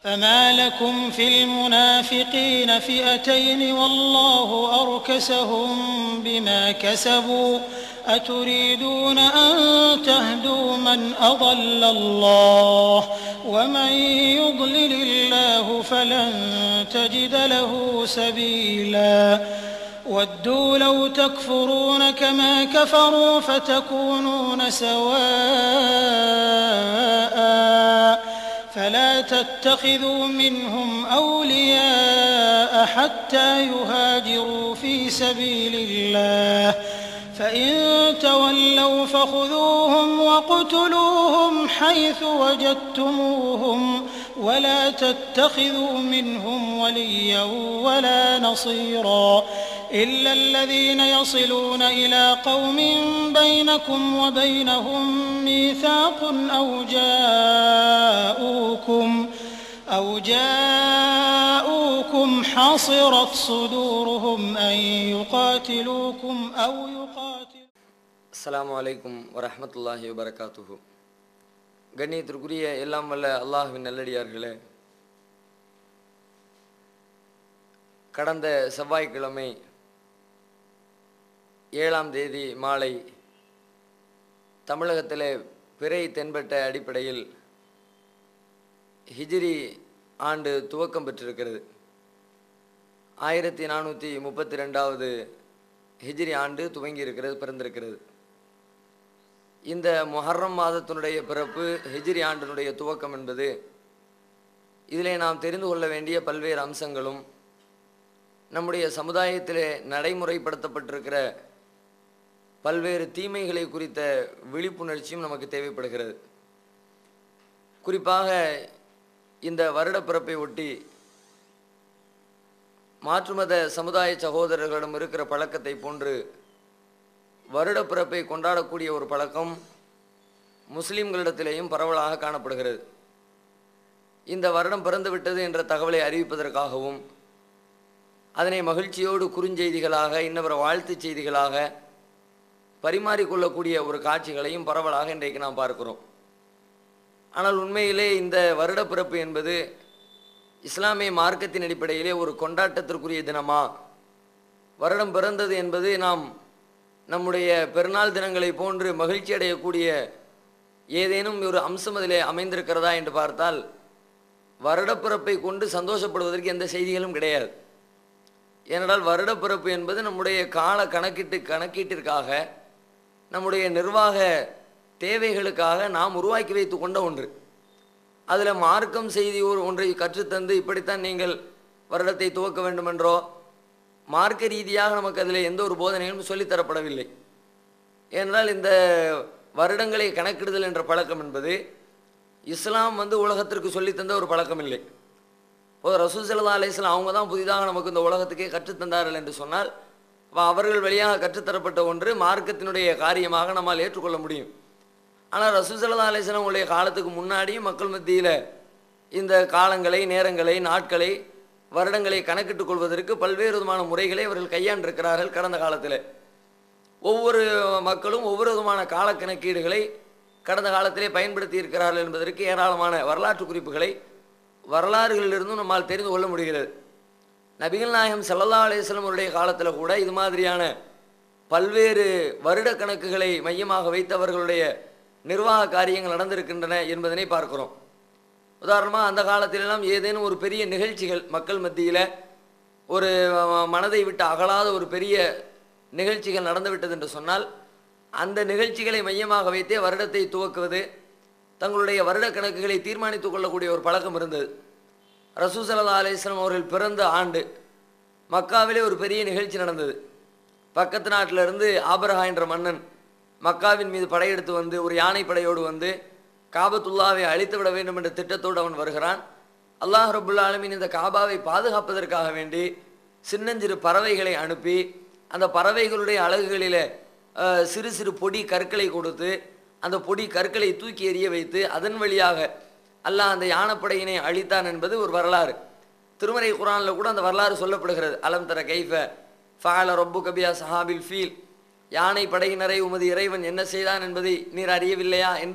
فما لكم في المنافقين فئتين والله أركسهم بما كسبوا أتريدون أن تهدوا من أضل الله ومن يضلل الله فلن تجد له سبيلا ودوا لو تكفرون كما كفروا فتكونون سواء فلا تتخذوا منهم أولياء حتى يهاجروا في سبيل الله فإن تولوا فخذوهم واقتلوهم حيث وجدتموهم ولا تتخذوا منهم وليا ولا نصيرا إلا الذين يصلون إلى قوم بينكم وبينهم ميثاق أو جاءوكم أو جاءوكم حصرت صدورهم أن يقاتلوكم أو يقاتلوا அஸ்ஸலாமு அலைக்கும் வரஹ்மத்துல்லாஹி வபரகாத்துஹு கண்ணியத்திற்குரிய எல்லாம் வல்ல அல்லாஹ்வின் நல்லடியார்களே கடந்த செவ்வாய்க்கிழமை ஏழாம் தேதி மாலை தமிழகத்திலே பிறை தென்பட்ட அடிப்படையில் ஹிஜ்ரி ஆண்டு துவக்கம் பெற்றிருக்கிறது ஆயிரத்தி நானூற்றி முப்பத்தி ரெண்டாவது ஹிஜ்ரி ஆண்டு துவங்கி இருக்கிறது பிறந்திருக்கிறது இந்த முஹர்ரம் மாதத்தினுடைய பிறப்பு ஹிஜ்ரி ஆண்டினுடைய துவக்கம் என்பது இதிலே நாம் தெரிந்து கொள்ள வேண்டிய பல்வேறு அம்சங்களும் நம்முடைய சமுதாயத்திலே நடைமுறைப்படுத்தப்பட்டிருக்கிற பல்வேறு தீமைகளை குறித்த விழிப்புணர்ச்சியும் நமக்கு தேவைப்படுகிறது குறிப்பாக இந்த வருடப்பிறப்பை ஒட்டி மாற்றுமத சமுதாய சகோதரர்களிடம் இருக்கிற பழக்கத்தை போன்று வருடப்பிறப்பை கொண்டாடக்கூடிய ஒரு பழக்கம் முஸ்லிம்களிடத்திலேயும் பரவலாக காணப்படுகிறது இந்த வருடம் பிறந்து விட்டது என்ற தகவலை அறிவிப்பதற்காகவும் அதனை மகிழ்ச்சியோடு குறுஞ்செய்திகளாக இன்னவர வாழ்த்துச் செய்திகளாக பரிமாறிக்கொள்ளக்கூடிய ஒரு காட்சிகளையும் பரவலாக இன்றைக்கு நாம் பார்க்கிறோம் ஆனால் உண்மையிலே இந்த வருடப்பிறப்பு என்பது இஸ்லாமிய மார்க்கத்தின் அடிப்படையிலே ஒரு கொண்டாட்டத்திற்குரிய தினமா வருடம் பிறந்தது என்பது நாம் நம்முடைய பெருநாள் தினங்களை போன்று மகிழ்ச்சி அடையக்கூடிய ஏதேனும் ஒரு அம்சம் அதிலே அமைந்திருக்கிறதா என்று பார்த்தால் வருடப்பிறப்பை கொண்டு சந்தோஷப்படுவதற்கு எந்த செய்திகளும் கிடையாது ஏனென்றால் வருடப்பிறப்பு என்பது நம்முடைய கால கணக்கீட்டு கணக்கீட்டிற்காக நம்முடைய நிர்வாக தேவைகளுக்காக நாம் உருவாக்கி வைத்து கொண்ட ஒன்று அதில் மார்க்கம் செய்தி ஒரு ஒன்றை கற்றுத்தந்து இப்படித்தான் நீங்கள் வருடத்தை துவக்க வேண்டுமென்றோ மார்க்க ரீதியாக நமக்கு அதில் எந்த ஒரு போதனையும் சொல்லித்தரப்படவில்லை ஏனென்றால் இந்த வருடங்களை கணக்கிடுதல் என்ற பழக்கம் என்பது இஸ்லாம் வந்து உலகத்திற்கு சொல்லித்தந்த ஒரு பழக்கம் இல்லை இப்போ ரசூல் சல்லா அலிஸ்லாம் அவங்க தான் புதிதாக நமக்கு இந்த உலகத்துக்கே கற்றுத்தந்தார்கள் என்று சொன்னால் அப்ப அவர்கள் வழியாக கற்றுத்தரப்பட்ட ஒன்று மார்க்கத்தினுடைய காரியமாக நம்மால் ஏற்றுக்கொள்ள முடியும் ஆனால் ரசூல் சல்லா அலிஸ்லாம் உடைய காலத்துக்கு முன்னாடியும் மக்கள் மத்தியில் இந்த காலங்களை நேரங்களை நாட்களை வருடங்களை கணக்கிட்டுக் கொள்வதற்கு பல்வேறு விதமான முறைகளை அவர்கள் கையாண்டிருக்கிறார்கள் கடந்த காலத்தில் ஒவ்வொரு மக்களும் ஒவ்வொரு விதமான கால கணக்கீடுகளை கடந்த காலத்திலே பயன்படுத்தி இருக்கிறார்கள் என்பதற்கு ஏராளமான வரலாற்று குறிப்புகளை வரலாறுகளிலிருந்தும் நம்மால் தெரிந்து கொள்ள முடிகிறது நபிகள் நாயகம் சல்லல்லா அலிஸ்லம் அவருடைய காலத்தில் கூட இது மாதிரியான பல்வேறு வருட கணக்குகளை மையமாக வைத்து அவர்களுடைய நிர்வாக காரியங்கள் நடந்திருக்கின்றன என்பதனை பார்க்கிறோம் உதாரணமாக அந்த காலத்திலெல்லாம் ஏதேனும் ஒரு பெரிய நிகழ்ச்சிகள் மக்கள் மத்தியில் ஒரு அஹ், மனதை விட்டு அகலாத ஒரு பெரிய நிகழ்ச்சிகள் நடந்துவிட்டது என்று சொன்னால் அந்த நிகழ்ச்சிகளை மையமாக வைத்தே வருடத்தை துவக்குவது தங்களுடைய வருட கணக்குகளை தீர்மானித்துக் கொள்ளக்கூடிய ஒரு பழக்கம் இருந்தது ரசூசல்லா அலிஸ்லாம் அவர்கள் பிறந்த ஆண்டு மக்காவிலே ஒரு பெரிய நிகழ்ச்சி நடந்தது பக்கத்து நாட்டிலிருந்து ஆபரஹா என்ற மன்னன் மக்காவின் மீது படையெடுத்து வந்து ஒரு யானை படையோடு வந்து காபத்துல்லாவை அழித்து விட வேண்டும் என்ற திட்டத்தோடு அவன் வருகிறான் அல்லாஹ் ரபுல்லா ஆலமீன் இந்த காபாவை பாதுகாப்பதற்காக வேண்டி சின்னஞ்சிறு பறவைகளை அனுப்பி அந்த பறவைகளுடைய அலகுகளிலே அஹ், சிறு சிறு பொடி கற்களை கொடுத்து அந்த பொடி கற்களை தூக்கி எறிய வைத்து அதன் வழியாக அல்லாஹ் அந்த யானைப்படையினை அழித்தான் என்பது ஒரு வரலாறு திருமறை குரானில் கூட அந்த வரலாறு சொல்லப்படுகிறது அலம் தர கைஃப ஃபஅல ரொப்பு கபியா சஹாபில் ஃபீல் யானை படையினரை உமது இறைவன் என்ன செய்தான் என்பதை நீர் அறியவில்லையா என்று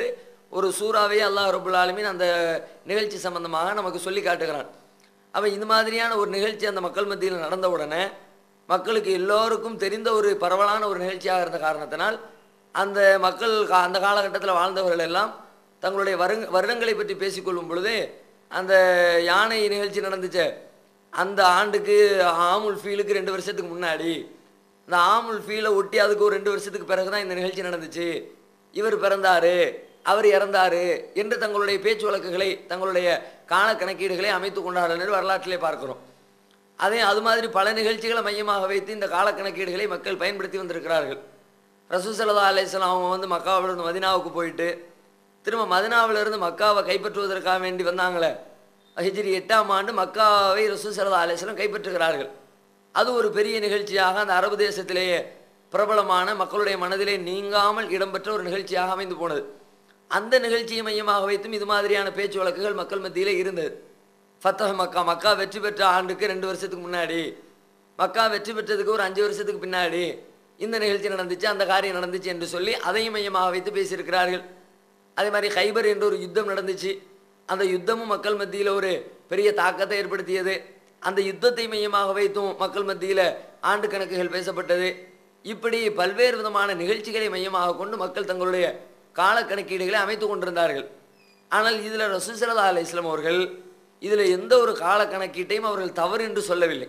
ஒரு சூறாவே அல்லாஹ் ரபுல் ஆலமீன் அந்த நிகழ்ச்சி சம்பந்தமாக நமக்கு சொல்லி காட்டுகிறான் அப்போ இந்த மாதிரியான ஒரு நிகழ்ச்சி அந்த மக்கள் மத்தியில் நடந்த உடனே மக்களுக்கு எல்லோருக்கும் தெரிந்த ஒரு பரவலான ஒரு நிகழ்ச்சியாக இருந்த காரணத்தினால் அந்த மக்கள் கா- அந்த காலகட்டத்தில் வாழ்ந்தவர்கள் எல்லாம் தங்களுடைய வருங் வருடங்களை பற்றி பேசிக்கொள்ளும் பொழுது அந்த யானை நிகழ்ச்சி நடந்துச்சே அந்த ஆண்டுக்கு ஆமுல் ஃபீலுக்கு ரெண்டு வருஷத்துக்கு முன்னாடி இந்த ஆமுல் ஃபீலை ஒட்டி அதுக்கு ஒரு ரெண்டு வருஷத்துக்கு பிறகு தான் இந்த நிகழ்ச்சி நடந்துச்சு இவர் பிறந்தாரு அவர் இறந்தாரு என்று தங்களுடைய பேச்சு வழக்குகளை தங்களுடைய கால கணக்கீடுகளை அமைத்து கொண்டார்கள் என்று வரலாற்றிலே பார்க்கிறோம் அதே அது மாதிரி பல நிகழ்ச்சிகளை மையமாக வைத்து இந்த கால கணக்கீடுகளை மக்கள் பயன்படுத்தி வந்திருக்கிறார்கள் ரசூசல்லா அலையாம் அவங்க வந்து மக்காவிலிருந்து மதினாவுக்கு போயிட்டு திரும்ப மதினாவிலிருந்து மக்காவை கைப்பற்றுவதற்காக வேண்டி வந்தாங்களே ஹிஜ்ரி எட்டாம் ஆண்டு மக்காவை ரசூசல்லா அலையாம் கைப்பற்றுகிறார்கள் அது ஒரு பெரிய நிகழ்ச்சியாக அந்த அரபு தேசத்திலேயே பிரபலமான மக்களுடைய மனதிலே நீங்காமல் இடம்பெற்ற ஒரு நிகழ்ச்சியாக அமைந்து போனது அந்த நிகழ்ச்சியை மையமாக வைத்தும் இது மாதிரியான பேச்சு வழக்குகள் மக்கள் மத்தியிலே இருந்தது ஃபத்தஹ் மக்கா மக்கா வெற்றி பெற்ற ஆண்டுக்கு ரெண்டு வருஷத்துக்கு முன்னாடி மக்கா வெற்றி பெற்றதுக்கு ஒரு அஞ்சு வருஷத்துக்கு பின்னாடி இந்த நிகழ்ச்சி நடந்துச்சு அந்த காரியம் நடந்துச்சு என்று சொல்லி அதையும் மையமாக வைத்து பேசியிருக்கிறார்கள் அதே மாதிரி ஹைபர் என்ற ஒரு யுத்தம் நடந்துச்சு அந்த யுத்தமும் மக்கள் மத்தியில் ஒரு பெரிய தாக்கத்தை ஏற்படுத்தியது அந்த யுத்தத்தை மையமாக வைத்தும் மக்கள் மத்தியில் ஆண்டு கணக்குகள் பேசப்பட்டது இப்படி பல்வேறு விதமான நிகழ்ச்சிகளை மையமாக கொண்டு மக்கள் தங்களுடைய கால கணக்கீடுகளை அமைத்து கொண்டிருந்தார்கள் ஆனால் இதில் ரசூசல்லா அலை இஸ்லாம் அவர்கள் இதில் எந்த ஒரு கால கணக்கீட்டையும் அவர்கள் தவறு என்று சொல்லவில்லை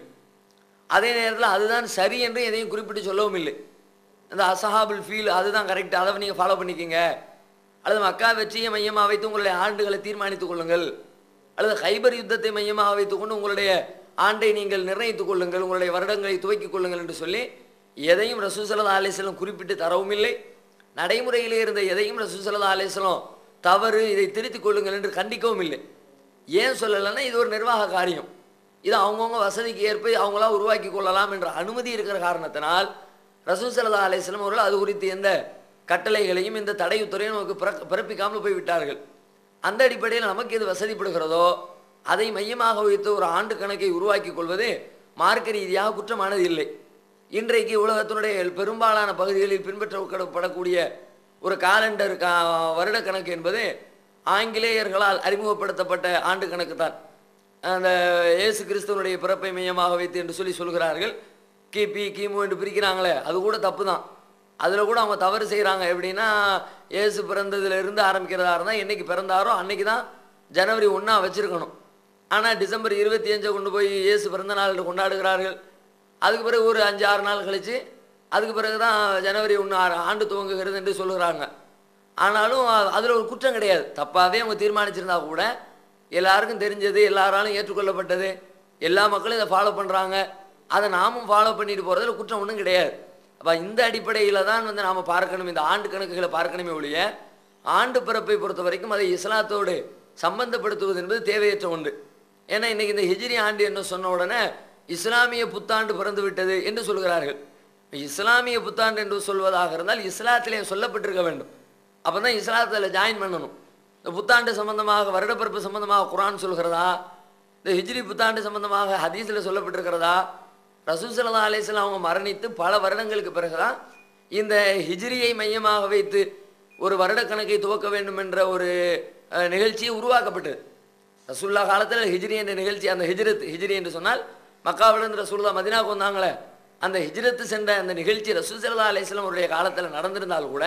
அதே நேரத்தில் அதுதான் சரி என்று எதையும் குறிப்பிட்டு சொல்லவும் இல்லை இந்த அசஹாபுல் ஃபீல் அதுதான் கரெக்ட் அதை நீங்கள் ஃபாலோ பண்ணிக்கங்க அல்லது மக்கா வெற்றியை மையமாக வைத்து உங்களுடைய ஆண்டுகளை தீர்மானித்துக் கொள்ளுங்கள் அல்லது ஹைபர் யுத்தத்தை மையமாக வைத்துக்கொண்டு உங்களுடைய ஆண்டை நீங்கள் நிர்ணயித்துக் கொள்ளுங்கள் உங்களுடைய வருடங்களை துவக்கிக் கொள்ளுங்கள் என்று சொல்லி எதையும் ரசூசல்லா அலிஸ்லம் குறிப்பிட்டு தரவும் இல்லை நடைமுறையிலே இருந்த எதையும் ரசூசல்லா அலிஸ்லம் தவறு இதை திருத்திக் கொள்ளுங்கள் என்று கண்டிக்கவும் இல்லை ஏன் சொல்லலைன்னா இது ஒரு நிர்வாக காரியம் இது அவங்கவுங்க வசதிக்கு ஏற்ப அவங்களா உருவாக்கி கொள்ளலாம் என்ற அனுமதி இருக்கிற காரணத்தினால் ரசூல் சல்லா அலிஸ்லாம் அவர்கள் அது குறித்து எந்த கட்டளைகளையும் இந்த தடை உத்தரையும் நமக்கு பிறக்க பிறப்பிக்காமல் போய்விட்டார்கள் அந்த அடிப்படையில் நமக்கு எது வசதிப்படுகிறதோ அதை மையமாக வைத்து ஒரு ஆண்டு கணக்கை உருவாக்கி கொள்வது மார்க்க ரீதியாக குற்றமானது இல்லை இன்றைக்கு உலகத்தினுடைய பெரும்பாலான பகுதிகளில் பின்பற்றப்படக்கூடிய ஒரு காலண்டர் கா வருட கணக்கு என்பது ஆங்கிலேயர்களால் அறிமுகப்படுத்தப்பட்ட ஆண்டு கணக்கு தான் அந்த இயேசு கிறிஸ்துவனுடைய பிறப்பை மையமாக வைத்து என்று சொல்லி சொல்கிறார்கள் கிபி கிமு என்று பிரிக்கிறாங்களே அது கூட தப்பு தான் அதில் கூட அவங்க தவறு செய்கிறாங்க எப்படின்னா இயேசு பிறந்ததுல இருந்து ஆரம்பிக்கிறதா இருந்தால் என்னைக்கு பிறந்தாரோ அன்னைக்கு தான் ஜனவரி ஒன்றா வச்சிருக்கணும் ஆனால் டிசம்பர் இருபத்தி அஞ்சை கொண்டு போய் இயேசு பிறந்த நாள் என்று கொண்டாடுகிறார்கள் அதுக்கு பிறகு ஒரு அஞ்சு ஆறு நாள் கழித்து அதுக்கு பிறகு தான் ஜனவரி ஒன்று ஆண்டு துவங்குகிறது என்று சொல்லுகிறாங்க ஆனாலும் அதில் ஒரு குற்றம் கிடையாது தப்பாகவே அவங்க தீர்மானிச்சிருந்தா கூட எல்லாருக்கும் தெரிஞ்சது எல்லாராலும் ஏற்றுக்கொள்ளப்பட்டது எல்லா மக்களும் இதை ஃபாலோ பண்ணுறாங்க அதை நாமும் ஃபாலோ பண்ணிட்டு போகிறதுல குற்றம் ஒன்றும் கிடையாது அப்போ இந்த அடிப்படையில் தான் வந்து நாம் பார்க்கணும் இந்த ஆண்டு கணக்குகளை பார்க்கணுமே ஒழிய ஆண்டு பிறப்பை பொறுத்த வரைக்கும் அதை இஸ்லாத்தோடு சம்பந்தப்படுத்துவது என்பது தேவையற்ற ஒன்று ஏன்னா இன்னைக்கு இந்த ஹிஜ்ரி ஆண்டு என்று சொன்ன உடனே இஸ்லாமிய புத்தாண்டு பிறந்து விட்டது என்று சொல்கிறார்கள் இஸ்லாமிய புத்தாண்டு என்று சொல்வதாக இருந்தால் இஸ்லாத்திலே சொல்லப்பட்டிருக்க வேண்டும் அப்போ தான் இஸ்லாத்தில் ஜாயின் பண்ணணும் இந்த புத்தாண்டு சம்பந்தமாக வருடப்பிறப்பு சம்பந்தமாக குரான் சொல்கிறதா இந்த ஹிஜ்ரி புத்தாண்டு சம்பந்தமாக ஹதீஸில் சொல்லப்பட்டிருக்கிறதா ரசூசல்லா அலிஸ்லாம் அவங்க மரணித்து பல வருடங்களுக்கு பிறகுதான் இந்த ஹிஜ்ரியை மையமாக வைத்து ஒரு வருடக்கணக்கை துவக்க வேண்டும் என்ற ஒரு அஹ், நிகழ்ச்சி உருவாக்கப்பட்டது ரசூல்லா காலத்தில் ஹிஜ்ரி என்ற நிகழ்ச்சி அந்த ஹிஜ்ரத் ஹிஜ்ரி என்று சொன்னால் மக்காவிலிருந்து ரசூல்லா மதினாவுக்கு வந்தாங்களே அந்த ஹிஜ்ரத்து சென்ற அந்த நிகழ்ச்சி ரசூசல்லா அலிஸ்லாம் அவருடைய காலத்தில் நடந்திருந்தால் கூட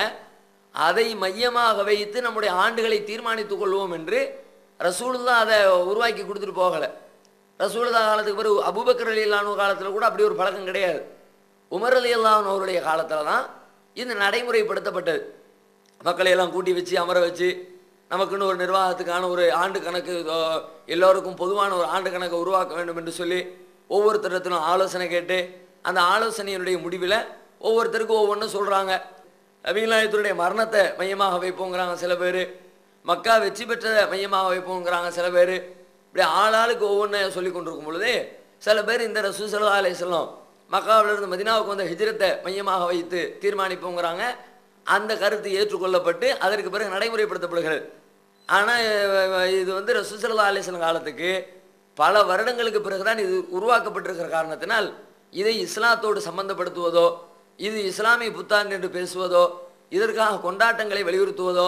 அதை மையமாக வைத்து நம்முடைய ஆண்டுகளை தீர்மானித்துக் கொள்வோம் என்று ரசூலுல்லா அதை உருவாக்கி கொடுத்துட்டு போகலை ரசூலுல்லா காலத்துக்கு பிறகு அபூபக்கர் அலி இல்லானு காலத்தில் கூட அப்படி ஒரு பழக்கம் கிடையாது உமர் அலி அல்லாஹ் அவருடைய காலத்தில் தான் இது நடைமுறைப்படுத்தப்பட்டது மக்களை எல்லாம் கூட்டி வச்சு அமர வச்சு நமக்குன்னு ஒரு நிர்வாகத்துக்கான ஒரு ஆண்டு கணக்கு இதோ, எல்லோருக்கும் பொதுவான ஒரு ஆண்டு கணக்கை உருவாக்க வேண்டும் என்று சொல்லி ஒவ்வொருத்தரத்திலும் ஆலோசனை கேட்டு அந்த ஆலோசனையினுடைய முடிவில் ஒவ்வொருத்தருக்கும் ஒவ்வொன்றும் சொல்கிறாங்க அபிநாயகத்தினுடைய மரணத்தை மையமாக வைப்போங்கிறாங்க சில பேர் மக்கா வெற்றி பெற்றதை மையமாக வைப்போங்கிறாங்க சில பேர் இப்படி ஆளாளுக்கு ஒவ்வொன்றை சொல்லி கொண்டிருக்கும் பொழுது சில பேர் இந்த ரசூசலா அலையம் மக்காவிலிருந்து மதினாவுக்கு வந்த ஹிஜ்ரத்தை மையமாக வைத்து தீர்மானிப்போங்கிறாங்க அந்த கருத்து ஏற்றுக்கொள்ளப்பட்டு அதற்கு பிறகு நடைமுறைப்படுத்தப்படுகிறது ஆனால் இது வந்து ரசூசல்லா அலிஸ்லாம் காலத்துக்கு பல வருடங்களுக்கு பிறகுதான் இது உருவாக்கப்பட்டிருக்கிற காரணத்தினால் இதை இஸ்லாத்தோடு சம்பந்தப்படுத்துவதோ இது இஸ்லாமிய புத்தாண்டு என்று பேசுவதோ இதற்காக கொண்டாட்டங்களை வலியுறுத்துவதோ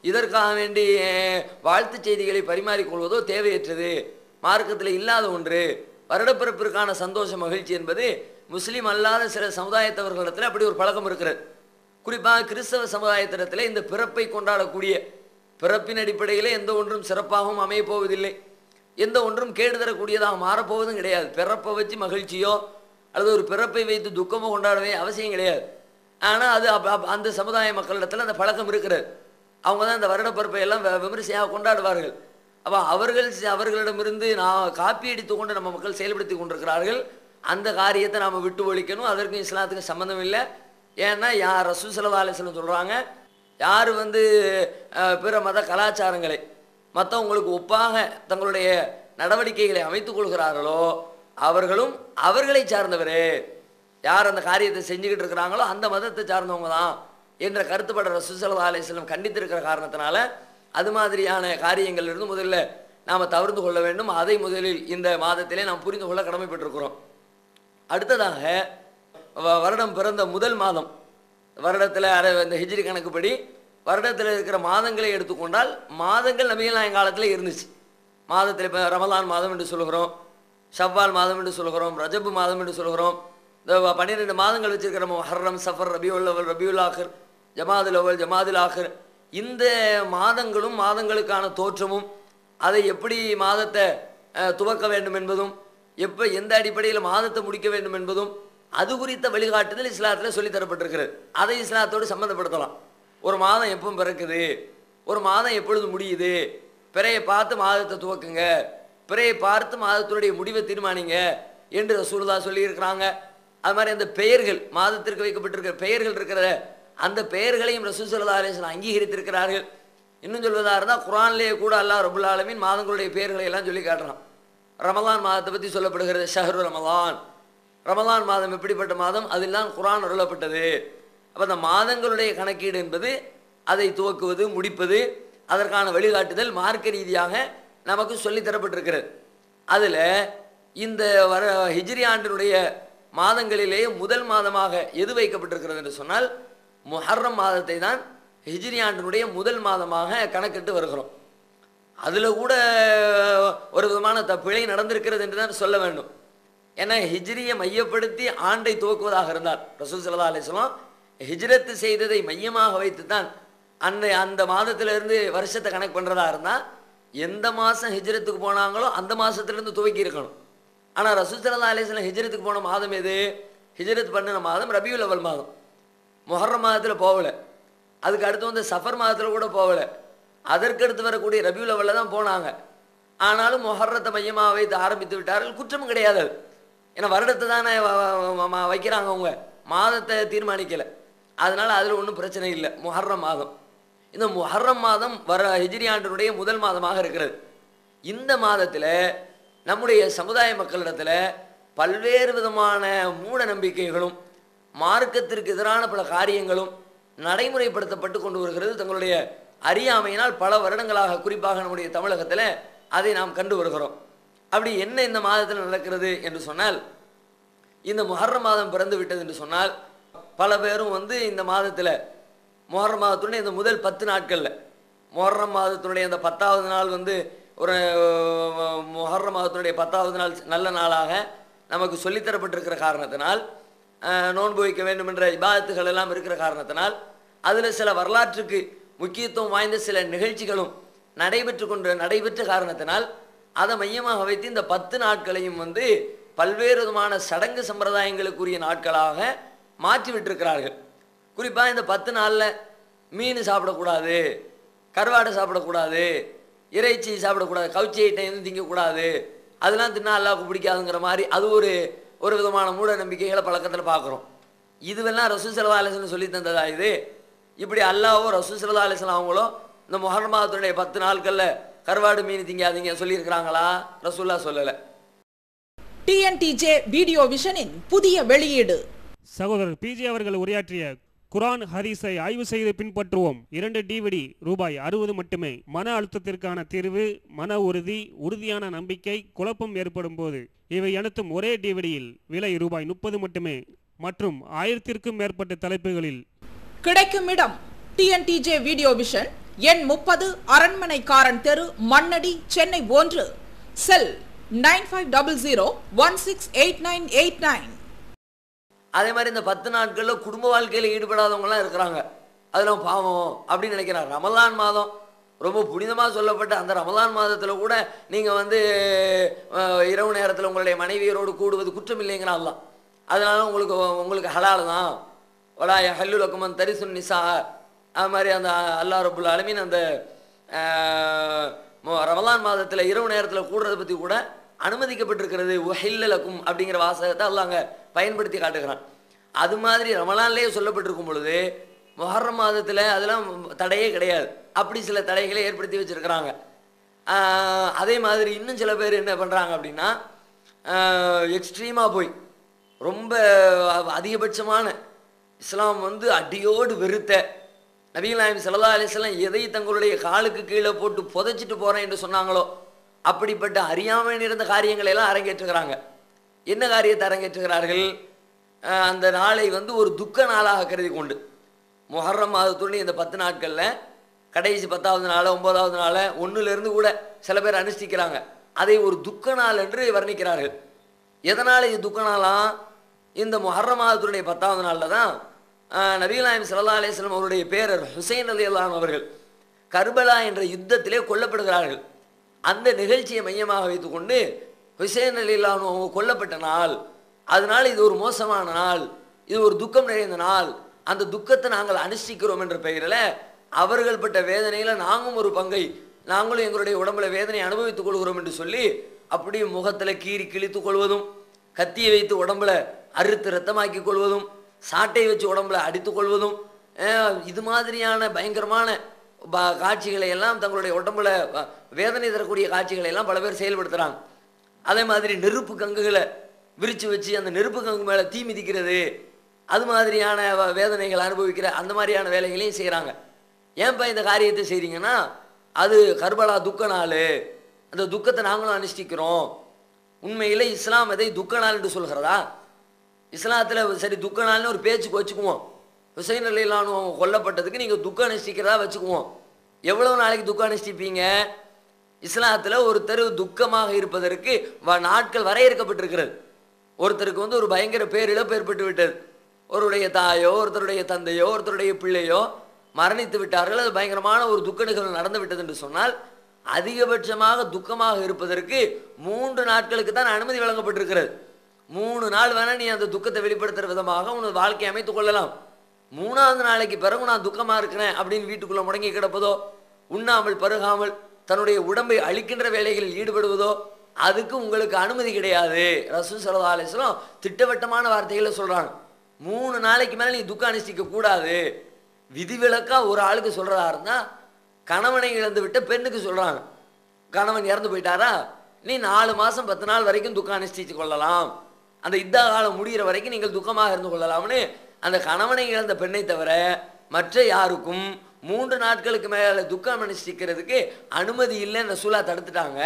இதற்காக வேண்டி அஹ், வாழ்த்துச் செய்திகளை பரிமாறிக்கொள்வதோ தேவையற்றது மார்க்கத்தில் இல்லாத ஒன்று வருடப்பிறப்பிற்கான சந்தோஷ மகிழ்ச்சி என்பது முஸ்லீம் அல்லாத சில சமுதாயத்தவர்களிடத்தில் அப்படி ஒரு பழக்கம் இருக்கிறது குறிப்பாக கிறிஸ்தவ சமுதாயத்திடத்தில் இந்த பிறப்பை கொண்டாடக்கூடிய பிறப்பின் அடிப்படையிலே எந்த ஒன்றும் சிறப்பாகவும் அமையப் போவதில்லை எந்த ஒன்றும் கேடு தரக்கூடியதாக மாறப்போவதும் கிடையாது பிறப்பை வச்சு மகிழ்ச்சியோ அல்லது ஒரு பிறப்பை வைத்து துக்கமோ கொண்டாடவே அவசியம் கிடையாது ஆனால் அது அப்ப- அப்ப அந்த சமுதாய மக்களிடத்தில் அந்த பழக்கம் இருக்கிறது அவங்க தான் இந்த வருடப்பிறப்பை எல்லாம் வி- விமரிசையாக கொண்டாடுவார்கள் அப்போ அவர்கள் செ- அவர்களிடமிருந்து நான் காப்பி அடித்து கொண்டு நம்ம மக்கள் செயல்படுத்தி கொண்டிருக்கிறார்கள் அந்த காரியத்தை நாம் விட்டு ஒழிக்கணும் அதற்கும் இஸ்லாத்துக்கும் சம்மந்தம் இல்லை ஏன்னா யார் ரசூ சல்லா அலிஸ்லம் சொல்கிறாங்க யார் வந்து அஹ், பிற மத கலாச்சாரங்களை மற்றவங்களுக்கு ஒப்பாக தங்களுடைய நடவடிக்கைகளை அமைத்துக் கொள்கிறார்களோ அவர்களும் அவர்களை சார்ந்தவரே யார் அந்த காரியத்தை செஞ்சுக்கிட்டு இருக்கிறாங்களோ அந்த மதத்தை சார்ந்தவங்க தான் என்ற கருத்துப்பட ரசூசல்லா அலிஸ்லம் கண்டித்திருக்கிற காரணத்தினால அது மாதிரியான காரியங்கள்ல இருந்து முதல்ல நாம் தவிர்த்து கொள்ள வேண்டும் அதை முதலில் இந்த மாதத்திலே நாம் புரிந்து கொள்ள கடமைப்பட்டிருக்கிறோம் அடுத்ததாக வ- வருடம் பிறந்த முதல் மாதம் வருடத்தில் அரை இந்த ஹிஜ்ரி கணக்குப்படி வருடத்தில் இருக்கிற மாதங்களை எடுத்துக்கொண்டால் மாதங்கள் நபிகள் காலத்தில் இருந்துச்சு மாதத்தில் இப்போ ரமலான் மாதம் என்று சொல்கிறோம் ஷவ்வால் மாதம் என்று சொல்கிறோம் ரஜபு மாதம் என்று சொல்கிறோம் இந்த வ- பன்னிரெண்டு மாதங்கள் வச்சிருக்கிற ஹர்ரம் சஃபர் ரபியுல் அவல் ரபியுல் ஆഖിർ ஜமாதுல் அவல் ஜமாதுல் ஆഖിർ இந்த மாதங்களும் மாதங்களுக்கான தோற்றமும் அதை எப்படி மாதத்தை அஹ், துவக்க வேண்டும் என்பதும் எப்போ எந்த அடிப்படையில் மாதத்தை முடிக்க வேண்டும் என்பதும் அது குறித்த வழிகாட்டுதல் இஸ்லாத்தில் சொல்லித் தரப்பட்டிருக்கிறது அதை இஸ்லாத்தோடு சம்மந்தப்படுத்தலாம் ஒரு மாதம் எப்போ பிறக்குது ஒரு மாதம் எப்பொழுது முடியுது பிறையை பார்த்து மாதத்தை துவக்குங்க பிறையை பார்த்து மாதத்தினுடைய முடிவை தீர்மானிங்க என்று ரசூலுல்லா சொல்லியிருக்கிறாங்க அது மாதிரி அந்த பெயர்கள் மாதத்திற்கு வைக்கப்பட்டிருக்கிற பெயர்கள் இருக்கிற அந்த பெயர்களையும் ரசூல் சல்லா அலிஸ்லாம் அங்கீகரித்திருக்கிறார்கள் இன்னும் சொல்வதாக இருந்தால் குரான்லேயே கூட அல்லாஹ் ரபுல் ஆலமீன் மாதங்களுடைய பெயர்களை எல்லாம் சொல்லி காட்டுறான் ரமலான் மாதத்தை பற்றி சொல்லப்படுகிறது ஷஹரு ரமலான் ரமலான் மாதம் எப்படிப்பட்ட மாதம் அதில் குரான் அருளப்பட்டது அப்போ அந்த மாதங்களுடைய கணக்கீடு என்பது அதை துவக்குவது முடிப்பது அதற்கான வழிகாட்டுதல் மார்க்க ரீதியாக நமக்கு சொல்லித் தரப்பட்டிருக்கிறது அதில் இந்த வர ஹிஜ்ரி ஆண்டினுடைய மாதங்களிலேயே முதல் மாதமாக எது வைக்கப்பட்டிருக்கிறது என்று சொன்னால் முஹர்ரம் மாதத்தை தான் ஹிஜ்ரி ஆண்டினுடைய முதல் மாதமாக கணக்கிட்டு வருகிறோம் அதில் கூட ஒரு விதமான த பிழை நடந்திருக்கிறது என்று தான் சொல்ல வேண்டும் ஏன்னா ஹிஜ்ரியை மையப்படுத்தி ஆண்டை துவக்குவதாக இருந்தார் ரசூல் சல்லா அலிஸ்லாம் ஹிஜ்ரத்து செய்ததை மையமாக வைத்து தான் அன்னை அந்த மாதத்திலிருந்து வருஷத்தை கணக்கு பண்ணுறதா இருந்தால் எந்த மாதம் ஹிஜ்ரத்துக்கு போனாங்களோ அந்த மாதத்துலேருந்து துவக்கி இருக்கணும் ஆனால் ரசூல் சல்லா அலிஸ்லாம் ஹிஜ்ரத்துக்கு போன மாதம் எது ஹிஜ்ரத் பண்ணின மாதம் ரபியுல் அவல் மாதம் முஹர்ரம் மாதத்தில் போகல அதுக்கு அடுத்து வந்து சஃபர் மாதத்தில் கூட போகல அதற்கு அடுத்து வரக்கூடிய ரபியுல் அவலில் தான் போனாங்க ஆனாலும் முஹர்ரத்தை மையமாக வைத்து ஆரம்பித்து விட்டார்கள் குற்றமும் கிடையாது அது ஏன்னா வருடத்தை தானே வ- வ- வ- வைக்கிறாங்க அவங்க மாதத்தை தீர்மானிக்கலை அதனால் அதில் ஒன்றும் பிரச்சனை இல்லை முஹர்ரம் மாதம் இந்த முஹர்ரம் மாதம் வர ஹிஜ்ரி ஆண்டினுடைய முதல் மாதமாக இருக்கிறது இந்த மாதத்தில் நம்முடைய சமுதாய மக்களிடத்தில் பல்வேறு விதமான மூட நம்பிக்கைகளும் மார்க்கத்திற்கு எதிரான பல காரியங்களும் நடைமுறைப்படுத்தப்பட்டு கொண்டு வருகிறது தங்களுடைய அறியாமையினால் பல வருடங்களாக குறிப்பாக நம்முடைய தமிழகத்தில் அதை நாம் கண்டு வருகிறோம் அப்படி என்ன இந்த மாதத்தில் நடக்கிறது என்று சொன்னால் இந்த முஹர்ரம் மாதம் பிறந்து விட்டது என்று சொன்னால் பல பேரும் வந்து இந்த மாதத்தில் முஹர்ரம் மாதத்துடைய இந்த முதல் பத்து நாட்களில் முஹர்ரம் மாதத்தினுடைய அந்த பத்தாவது நாள் வந்து ஒரு அஹ், முஹர்ரம் மாதத்தினுடைய பத்தாவது நாள் நல்ல நாளாக நமக்கு சொல்லித்தரப்பட்டிருக்கிற காரணத்தினால் அஹ், நோன்பு வைக்க வேண்டும் என்ற இபாதத்துகள் எல்லாம் இருக்கிற காரணத்தினால் அதில் சில வரலாற்றுக்கு முக்கியத்துவம் வாய்ந்த சில நிகழ்ச்சிகளும் நடைபெற்று கொண்டு நடைபெற்ற காரணத்தினால் அதை மையமாக வைத்து இந்த பத்து நாட்களையும் வந்து பல்வேறு விதமான சடங்கு சம்பிரதாயங்களுக்குரிய நாட்களாக மாற்றி விட்டிருக்கிறார்கள் குறிப்பாக இந்த பத்து நாளில் மீன் சாப்பிடக்கூடாது கருவாடை சாப்பிடக்கூடாது இறைச்சி சாப்பிடக்கூடாது கவுச்சி ஐட்டம் எதுவும் திங்கக்கூடாது அதெல்லாம் தின்னா அல்லாவுக்கு பிடிக்காதுங்கிற மாதிரி அது ஒரு ஒரு விதமான மூட நம்பிக்கைகளை பழக்கத்தில் பார்க்குறோம் இதுவெல்லாம் ரசூ சல்லா அலிஸ்லாம் சொல்லி தந்ததா இது இப்படி அல்லாவோ ரசூ சல்லா அலிஸ்லாம் அவங்களோ இந்த முஹர்ரம் மாதத்துடைய பத்து நாட்களில் கருவாடு மீன் திங்காதீங்க சொல்லியிருக்கிறாங்களா ரசூல்லா சொல்லலை டிஎன்டிஜே வீடியோ விஷனின் புதிய வெளியீடு சகோதரர் பிஜே அவர்கள் உரையாற்றிய குரான் ஹதீஸை ஆய்வு செய்து பின்பற்றுவோம் இரண்டு டிவிடி ரூபாய் அறுபது மட்டுமே மன அழுத்தத்திற்கான தீர்வு மன உறுதி உறுதியான நம்பிக்கை குழப்பம் ஏற்படும் போது இவை அனைத்தும் ஒரே டிவிடியில் விலை ரூபாய் முப்பது மட்டுமே மற்றும் ஆயிரத்திற்கும் மேற்பட்ட தலைப்புகளில் கிடைக்கும் இடம் டிஎன்டிஜே வீடியோ விஷன் எண் முப்பது அரண்மனைக்காரன் தெரு மண்ணடி சென்னை ஒன்று cell nine five double zero one six eight nine eight nine அதே மாதிரி இந்த பத்து நாட்களில் குடும்ப வாழ்க்கையில் ஈடுபடாதவங்கலாம் இருக்கிறாங்க அதெல்லாம் பாவம் அப்படின்னு நினைக்கிறாங்க ரமலான் மாதம் ரொம்ப புனிதமாக சொல்லப்பட்ட அந்த ரமலான் மாதத்தில் கூட நீங்கள் வந்து அஹ், இரவு நேரத்தில் உங்களுடைய மனைவியரோடு கூடுவது குற்றம் இல்லைங்கிறான்லாம் அதனால உங்களுக்கு உங்களுக்கு ஹலால் தான் வலா ஹல்லுலக்குமன் தரிசுன் நிசா அது மாதிரி அந்த அல்லா ரபுல் அலமீன் அந்த அஹ், மொ- ரமலான் மாதத்தில் இரவு நேரத்தில் கூடுறதை பற்றி கூட அனுமதிக்கப்பட்டிருக்கிறது உஹில்லலக்கும் அப்படிங்கிற வாசகத்தை அல்லாங்க பயன்படுத்தி காட்டுகிறான் அது மாதிரி ரமலான்லேயே சொல்லப்பட்டிருக்கும் பொழுது முஹர்ரம் மாதத்தில் அதெல்லாம் தடையே கிடையாது அப்படி சில தடைகளை ஏற்படுத்தி வச்சிருக்கிறாங்க ஆஹ் அதே மாதிரி இன்னும் சில பேர் என்ன பண்ணுறாங்க அப்படின்னா எக்ஸ்ட்ரீமாக போய் ரொம்ப அதிகபட்சமான இஸ்லாம் வந்து அடியோடு வெறுத்த நபிகள் நாயம் சல்லா அலிஸ்லாம் எதை தங்களுடைய காலுக்கு கீழே போட்டு புதைச்சிட்டு போகிறேன் என்று சொன்னாங்களோ அப்படிப்பட்ட அறியாமை நிறைந்த காரியங்களை எல்லாம் அரங்கேற்றுகிறாங்க என்ன காரியத்தை அரங்கேற்றுகிறார்கள் ஆஹ் அந்த நாளை வந்து ஒரு துக்க நாளாக கருதி கொண்டு முஹர்ரம் மாதத்துடைய இந்த பத்து நாட்களில் கடைசி பத்தாவது நாள் ஒன்பதாவது நாள் ஒன்றுலேருந்து கூட சில பேர் அனுஷ்டிக்கிறாங்க அதை ஒரு துக்க நாள் என்று வர்ணிக்கிறார்கள் எதனால் இது துக்க நாளாம் இந்த முஹர்ரம் மாதத்துடைய பத்தாவது நாளில் தான் ஆஹ் நபிகள் நாயம் சல்லா அலிஸ்லாம் அவருடைய பேரர் ஹுசைன் அலி அல்லாம் அவர்கள் கர்பலா என்ற யுத்தத்திலே கொல்லப்படுகிறார்கள் அந்த நிகழ்ச்சியை மையமாக வைத்துக்கொண்டு ஹுசைன் அலி அல்லாஹ் அவங்க கொல்லப்பட்ட நாள் அதனால இது ஒரு மோசமான நாள் இது ஒரு துக்கம் நிறைந்த நாள் அந்த துக்கத்தை நாங்கள் அனுஷ்டிக்கிறோம் என்ற பெயரில் அவர்கள் பட்ட வேதனையில் நாங்களும் ஒரு பங்கை நாங்களும் எங்களுடைய உடம்புல வேதனை அனுபவித்துக் கொள்கிறோம் என்று சொல்லி அப்படியே முகத்தில் கீறி கிழித்துக் கொள்வதும் கத்தியை வைத்து உடம்புல அறுத்து ரத்தமாக்கிக் கொள்வதும் சாட்டை வச்சு உடம்புல அடித்துக் கொள்வதும் அஹ், இது மாதிரியான பயங்கரமான ப- காட்சிகளை எல்லாம் தங்களுடைய உடம்புல அஹ், வேதனை தரக்கூடிய காட்சிகளை எல்லாம் பல பேர் செயல்படுத்துகிறாங்க அதே மாதிரி நெருப்பு கங்குகளை விரிச்சு வச்சு அந்த நெருப்பு கங்கு மேலே தீ மிதிக்கிறது அது மாதிரியான வ- வேதனைகள் அனுபவிக்கிற அந்த மாதிரியான வேலைகளையும் செய்கிறாங்க ஏன்ப்பா இந்த காரியத்தை செய்கிறீங்கன்னா அது கர்பலா துக்க நாள் அந்த துக்கத்தை நாங்களும் அனுஷ்டிக்கிறோம் உண்மையில் இஸ்லாம் எதை துக்க நாள் என்று சொல்கிறதா இஸ்லாத்தில் சரி துக்க நாள்னு ஒரு பேச்சுக்கு வச்சுக்குவோம் ஹுசைன் அலிலானு அவங்க கொல்லப்பட்டதுக்கு நீங்கள் துக்கம் அனுஷ்டிக்கிறதா வச்சுக்குவோம் எவ்வளவு நாளைக்கு துக்கம் அனுஷ்டிப்பீங்க இஸ்லாத்தில் ஒருத்தர் துக்கமாக இருப்பதற்கு வ- நாட்கள் வரையறுக்கப்பட்டிருக்கிறது ஒருத்தருக்கு வந்து ஒரு பயங்கர பேரிழப்பு ஏற்பட்டு விட்டது ஒருவருடைய தாயோ ஒருத்தருடைய தந்தையோ ஒருத்தருடைய பிள்ளையோ மரணித்து விட்டார்கள் அது பயங்கரமான ஒரு துக்க நிகழ்வு நடந்து விட்டது என்று சொன்னால் அதிகபட்சமாக துக்கமாக இருப்பதற்கு மூன்று நாட்களுக்கு தான் அனுமதி வழங்கப்பட்டிருக்கிறது மூணு நாள் வேணா நீ அந்த துக்கத்தை வெளிப்படுத்துற விதமாக உனது வாழ்க்கையை அமைத்துக் கொள்ளலாம் மூணாவது நாளைக்கு பிறகு நான் துக்கமா இருக்கிறேன் அப்படின்னு வீட்டுக்குள்ள முடங்கி கிடப்பதோ உண்ணாமல் பருகாமல் தன்னுடைய உடம்பை அழிக்கின்ற வேலைகளில் ஈடுபடுவதோ அதுக்கு உங்களுக்கு அனுமதி கிடையாது ரசூல் சல்லா அலிஸ்லாம் திட்டவட்டமான வார்த்தைகளை சொல்றாங்க மூணு நாளைக்கு மேல நீ துக்கம் அனுஷ்டிக்க கூடாது விதிவிலக்கா ஒரு ஆளுக்கு சொல்றதா இருந்தா கணவனை இழந்து விட்ட பெண்ணுக்கு சொல்றாங்க கணவன் இறந்து போயிட்டாரா நீ நாலு மாசம் பத்து நாள் வரைக்கும் துக்கம் அனுஷ்டிச்சு கொள்ளலாம் அந்த யுத்த காலம் முடிகிற வரைக்கும் நீங்கள் துக்கமாக இருந்து கொள்ளலாம்னு அந்த கணவனை இழந்த பெண்ணை தவிர மற்ற யாருக்கும் மூன்று நாட்களுக்கு மேல துக்கம் அனுஷ்டிக்கிறதுக்கு அனுமதி இல்லைன்னு ரசூலா தடுத்துட்டாங்க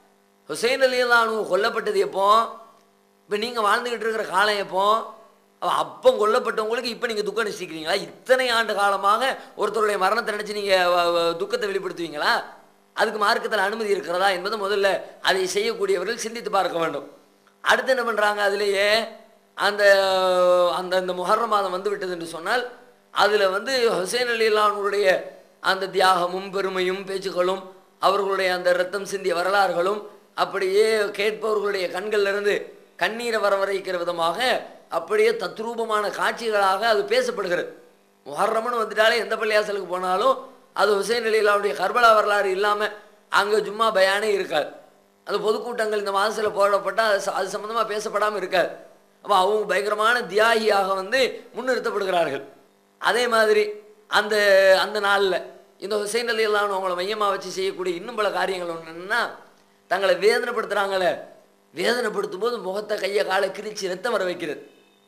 ஹுசைன் அலியல்லானு கொல்லப்பட்டது எப்போ இப்போ நீங்கள் வாழ்ந்துக்கிட்டு இருக்கிற காலம் எப்போ அவ அப்போ கொல்லப்பட்டவங்களுக்கு இப்போ நீங்கள் துக்கம் அனுஷ்டிக்கிறீங்களா இத்தனை ஆண்டு காலமாக ஒருத்தருடைய மரணத்தை நினச்சி நீங்கள் துக்கத்தை வெளிப்படுத்துவீங்களா அதுக்கு மார்க்கத்தில் அனுமதி இருக்கிறதா என்பது முதல்ல அதை செய்யக்கூடியவர்கள் சிந்தித்து பார்க்க வேண்டும் அடுத்து என்ன பண்ணுறாங்க அதுலேயே அந்த அந்த அந்த முஹர்ரம் மாதம் வந்து விட்டது என்று சொன்னால் அதில் வந்து ஹுசைன் அலிலானுடைய அந்த தியாகமும் பெருமையும் பேச்சுக்களும் அவர்களுடைய அந்த ரத்தம் சிந்திய வரலாறுகளும் அப்படியே கேட்பவர்களுடைய கண்கள்ல இருந்து கண்ணீரை வரவழைக்கிற விதமாக அப்படியே தத்ரூபமான காட்சிகளாக அது பேசப்படுகிறது முஹர்ரம்னு வந்துட்டாலே எந்த பள்ளியாசலுக்கு போனாலும் அது ஹுசைன் அலிலாவுடைய கர்பலா வரலாறு இல்லாமல் அங்கே ஜும்மா பயானே இருக்காது அந்த பொதுக்கூட்டங்கள் இந்த மாதத்தில் போடப்பட்டால் அது ச- அது சம்மந்தமாக பேசப்படாமல் இருக்காது அப்போ அவங்க பயங்கரமான தியாகியாக வந்து முன்னிறுத்தப்படுகிறார்கள் அதே மாதிரி அந்த அந்த நாளில் இந்த ஹுசைன் அலி அல்லான்னு அவங்கள மையமாக வச்சு செய்யக்கூடிய இன்னும் பல காரியங்கள் ஒன்று என்னன்னா தங்களை வேதனைப்படுத்துகிறாங்களே வேதனைப்படுத்தும் போது முகத்தை கையை காலை கிழிச்சு ரத்தம் வர வைக்கிறது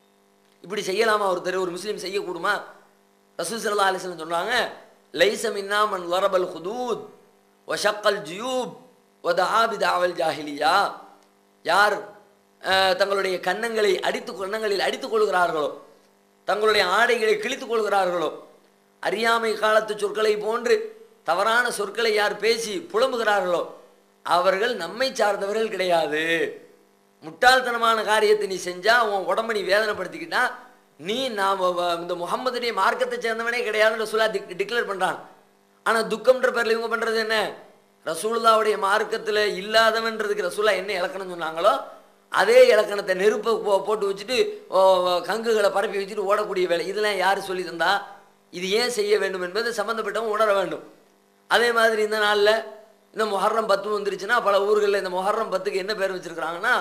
இப்படி செய்யலாமா ஒருத்தர் ஒரு முஸ்லீம் செய்யக்கூடுமா ரசூல் சல்லா அலிஸ்லம் சொன்னாங்க லைச மின்னா மன் வரபல் ஹுதூத் வஷக்கல் ஜியூப் வதாபி தாவல் ஜாஹிலியா யார் அஹ், தங்களுடைய கன்னங்களை அடித்து கன்னங்களில் அடித்துக் கொள்கிறார்களோ தங்களுடைய ஆடைகளை கிழித்துக் கொள்கிறார்களோ அறியாமை காலத்து சொற்களை போன்று தவறான சொற்களை யார் பேசி புலம்புகிறார்களோ அவர்கள் நம்மை சார்ந்தவர்கள் கிடையாது முட்டாள்தனமான காரியத்தை நீ செஞ்சா உன் உடம்ப நீ வேதனைப்படுத்திக்கிட்டா நீ நாம் இந்த முகம்மதுடைய மார்க்கத்தை சேர்ந்தவனே கிடையாதுன்னு ரசூலா டிக்ளேர் பண்றான் ஆனா துக்கம்ன்ற பேர்ல இவங்க பண்றது என்ன ரசூலுல்லாவுடைய மார்க்கத்துல இல்லாதவன்றதுக்கு ரசூலா என்ன இலக்கணம் சொன்னாங்களோ அதே இலக்கணத்தை நெருப்பை போ- போட்டு வச்சுட்டு ஓ, கங்குகளை பரப்பி வச்சுட்டு ஓடக்கூடிய வேலை இதெல்லாம் யார் சொல்லி தந்தா இது ஏன் செய்ய வேண்டும் என்பது சம்பந்தப்பட்டவங்க உணர வேண்டும் அதே மாதிரி இந்த நாளில் இந்த முஹர்ரம் பத்து வந்துருச்சுன்னா பல ஊர்களில் இந்த முஹர்ரம் பத்துக்கு என்ன பேர் வச்சிருக்கிறாங்கன்னா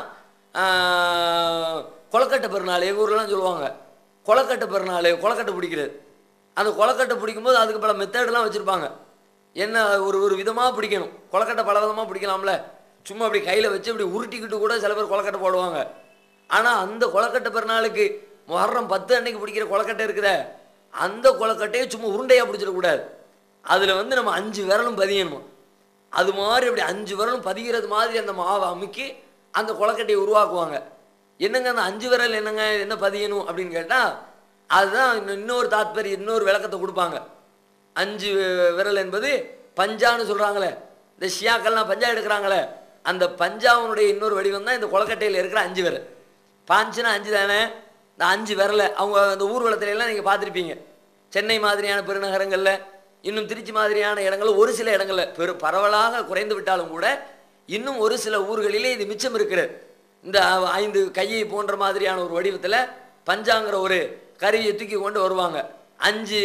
ஆஹ், கொலக்கட்டை பெருநாள் எங்கள் ஊர்லலாம் சொல்லுவாங்க கொலக்கட்டை பெருநாள் கொலக்கட்டை பிடிக்கிறது அந்த கொலக்கட்டை பிடிக்கும்போது அதுக்கு பல மெத்தட்லாம் வச்சுருப்பாங்க என்ன ஒரு ஒரு விதமாக பிடிக்கணும் கொலக்கட்டை பல விதமாக பிடிக்கலாம்ல சும்மா அப்படி கையில் வச்சு இப்படி உருட்டிக்கிட்டு கூட சில பேர் கொலக்கட்டை போடுவாங்க ஆனால் அந்த கொலக்கட்டை பெருநாளுக்கு முஹர்ரம் பத்து அன்னைக்கு பிடிக்கிற கொலக்கட்டை இருக்குதே அந்த கொலக்கட்டையை சும்மா உருண்டையாக பிடிச்சிடக்கூடாது அதில் வந்து நம்ம அஞ்சு விரலும் பதியணும் அது மாதிரி அப்படி அஞ்சு விரலும் பதிகிறது மாதிரி அந்த மாவை அமுக்கி அந்த கொலக்கட்டையை உருவாக்குவாங்க என்னங்க அந்த அஞ்சு விரல் என்னங்க என்ன பதியணும் அப்படின்னு கேட்டால் அதுதான் இன்னும் இன்னொரு தாத்பரியம் இன்னொரு விளக்கத்தை கொடுப்பாங்க அஞ்சு விரல் என்பது பஞ்சான்னு சொல்கிறாங்களே இந்த ஷியாக்கள்லாம் பஞ்சா எடுக்கிறாங்களே அந்த பஞ்சாவனுடைய இன்னொரு வடிவம் தான் இந்த கொலக்கட்டையில் இருக்கிற அஞ்சு விரல் பாஞ்சுனா அஞ்சு தானே இந்த அஞ்சு விரலை அவங்க அந்த ஊர்வலத்துல எல்லாம் நீங்கள் பார்த்துருப்பீங்க சென்னை மாதிரியான பெருநகரங்களில் இன்னும் திருச்சி மாதிரியான இடங்கள்ல ஒரு சில இடங்கள்ல பெரு பரவலாக குறைந்து விட்டாலும் கூட இன்னும் ஒரு சில ஊர்களிலே இது மிச்சம் இருக்கிறது இந்த ஐந்து கையை போன்ற மாதிரியான ஒரு வடிவத்தில் பஞ்சாங்கிற ஒரு கருவியை தூக்கி கொண்டு வருவாங்க அஞ்சு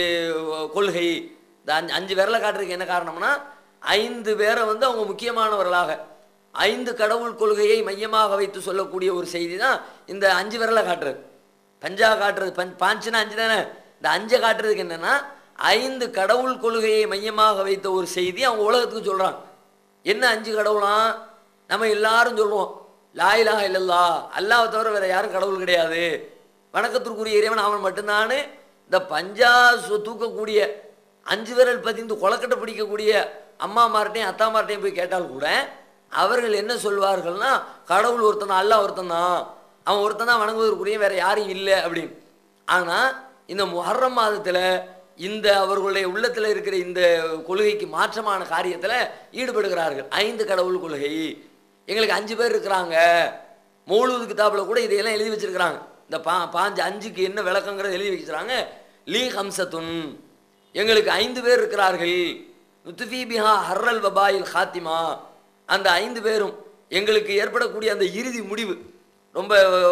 கொள்கை இந்த அஞ்சு அஞ்சு விரலை காட்டுறதுக்கு என்ன காரணம்னா ஐந்து பேரை வந்து அவங்க முக்கியமானவர்களாக ஐந்து கடவுள் கொள்கையை மையமாக வைத்து சொல்லக்கூடிய ஒரு செய்தி தான் இந்த அஞ்சு விரலை காட்டுறது பஞ்சா காட்டுறது பஞ் பாஞ்சுனா அஞ்சு தானே இந்த அஞ்சை காட்டுறதுக்கு என்னன்னா ஐந்து கடவுள் கொள்கையை மையமாக வைத்த ஒரு செய்தி அவங்க உலகத்துக்கு சொல்றாங்க என்ன அஞ்சு கடவுளாம் நம்ம எல்லாரும் சொல்லுவோம் லா இலாஹ இல்லல்லா அல்லாஹ் தவிர வேற யாரும் கடவுள் கிடையாது வணக்கத்திற்குரிய இறைவன் அவன் மட்டும்தானு இந்த பஞ்சா சு- தூக்கக்கூடிய அஞ்சு விரல் பதிந்து கொலக்கட்டை பிடிக்கக்கூடிய அம்மாமார்ட்டையும் அத்தாமார்ட்டையும் போய் கேட்டால் கூட அவர்கள் என்ன சொல்வார்கள்னா கடவுள் ஒருத்தன் தான் அல்லாஹ் ஒருத்தன் தான் அவன் ஒருத்தன் தான் வணங்குவதற்குரிய வேற யாரும் இல்லை அப்படின்னு ஆனால் இந்த முஹர்ரம் மாதத்தில் இந்த அவர்களுடைய உள்ளத்தில் இருக்கிற இந்த கொள்கைக்கு மாற்றமான காரியத்தில் ஈடுபடுகிறார்கள் ஐந்து கடவுள் கொள்கை எங்களுக்கு அஞ்சு பேர் இருக்கிறாங்க மௌலூது கிதாபில் கூட இதையெல்லாம் எழுதி வச்சிருக்கிறாங்க இந்த பா பாஞ்சு அஞ்சுக்கு என்ன விளக்கங்கிறத எழுதி வச்சிருக்காங்க லீ ஹம்சத்துன் எங்களுக்கு ஐந்து பேர் இருக்கிறார்கள் நுத்துஃபி பிஹா ஹர்ரல் வபாயில் ஹாத்திமா அந்த ஐந்து பேரும் எங்களுக்கு ஏற்படக்கூடிய அந்த இறுதி முடிவு ரொம்ப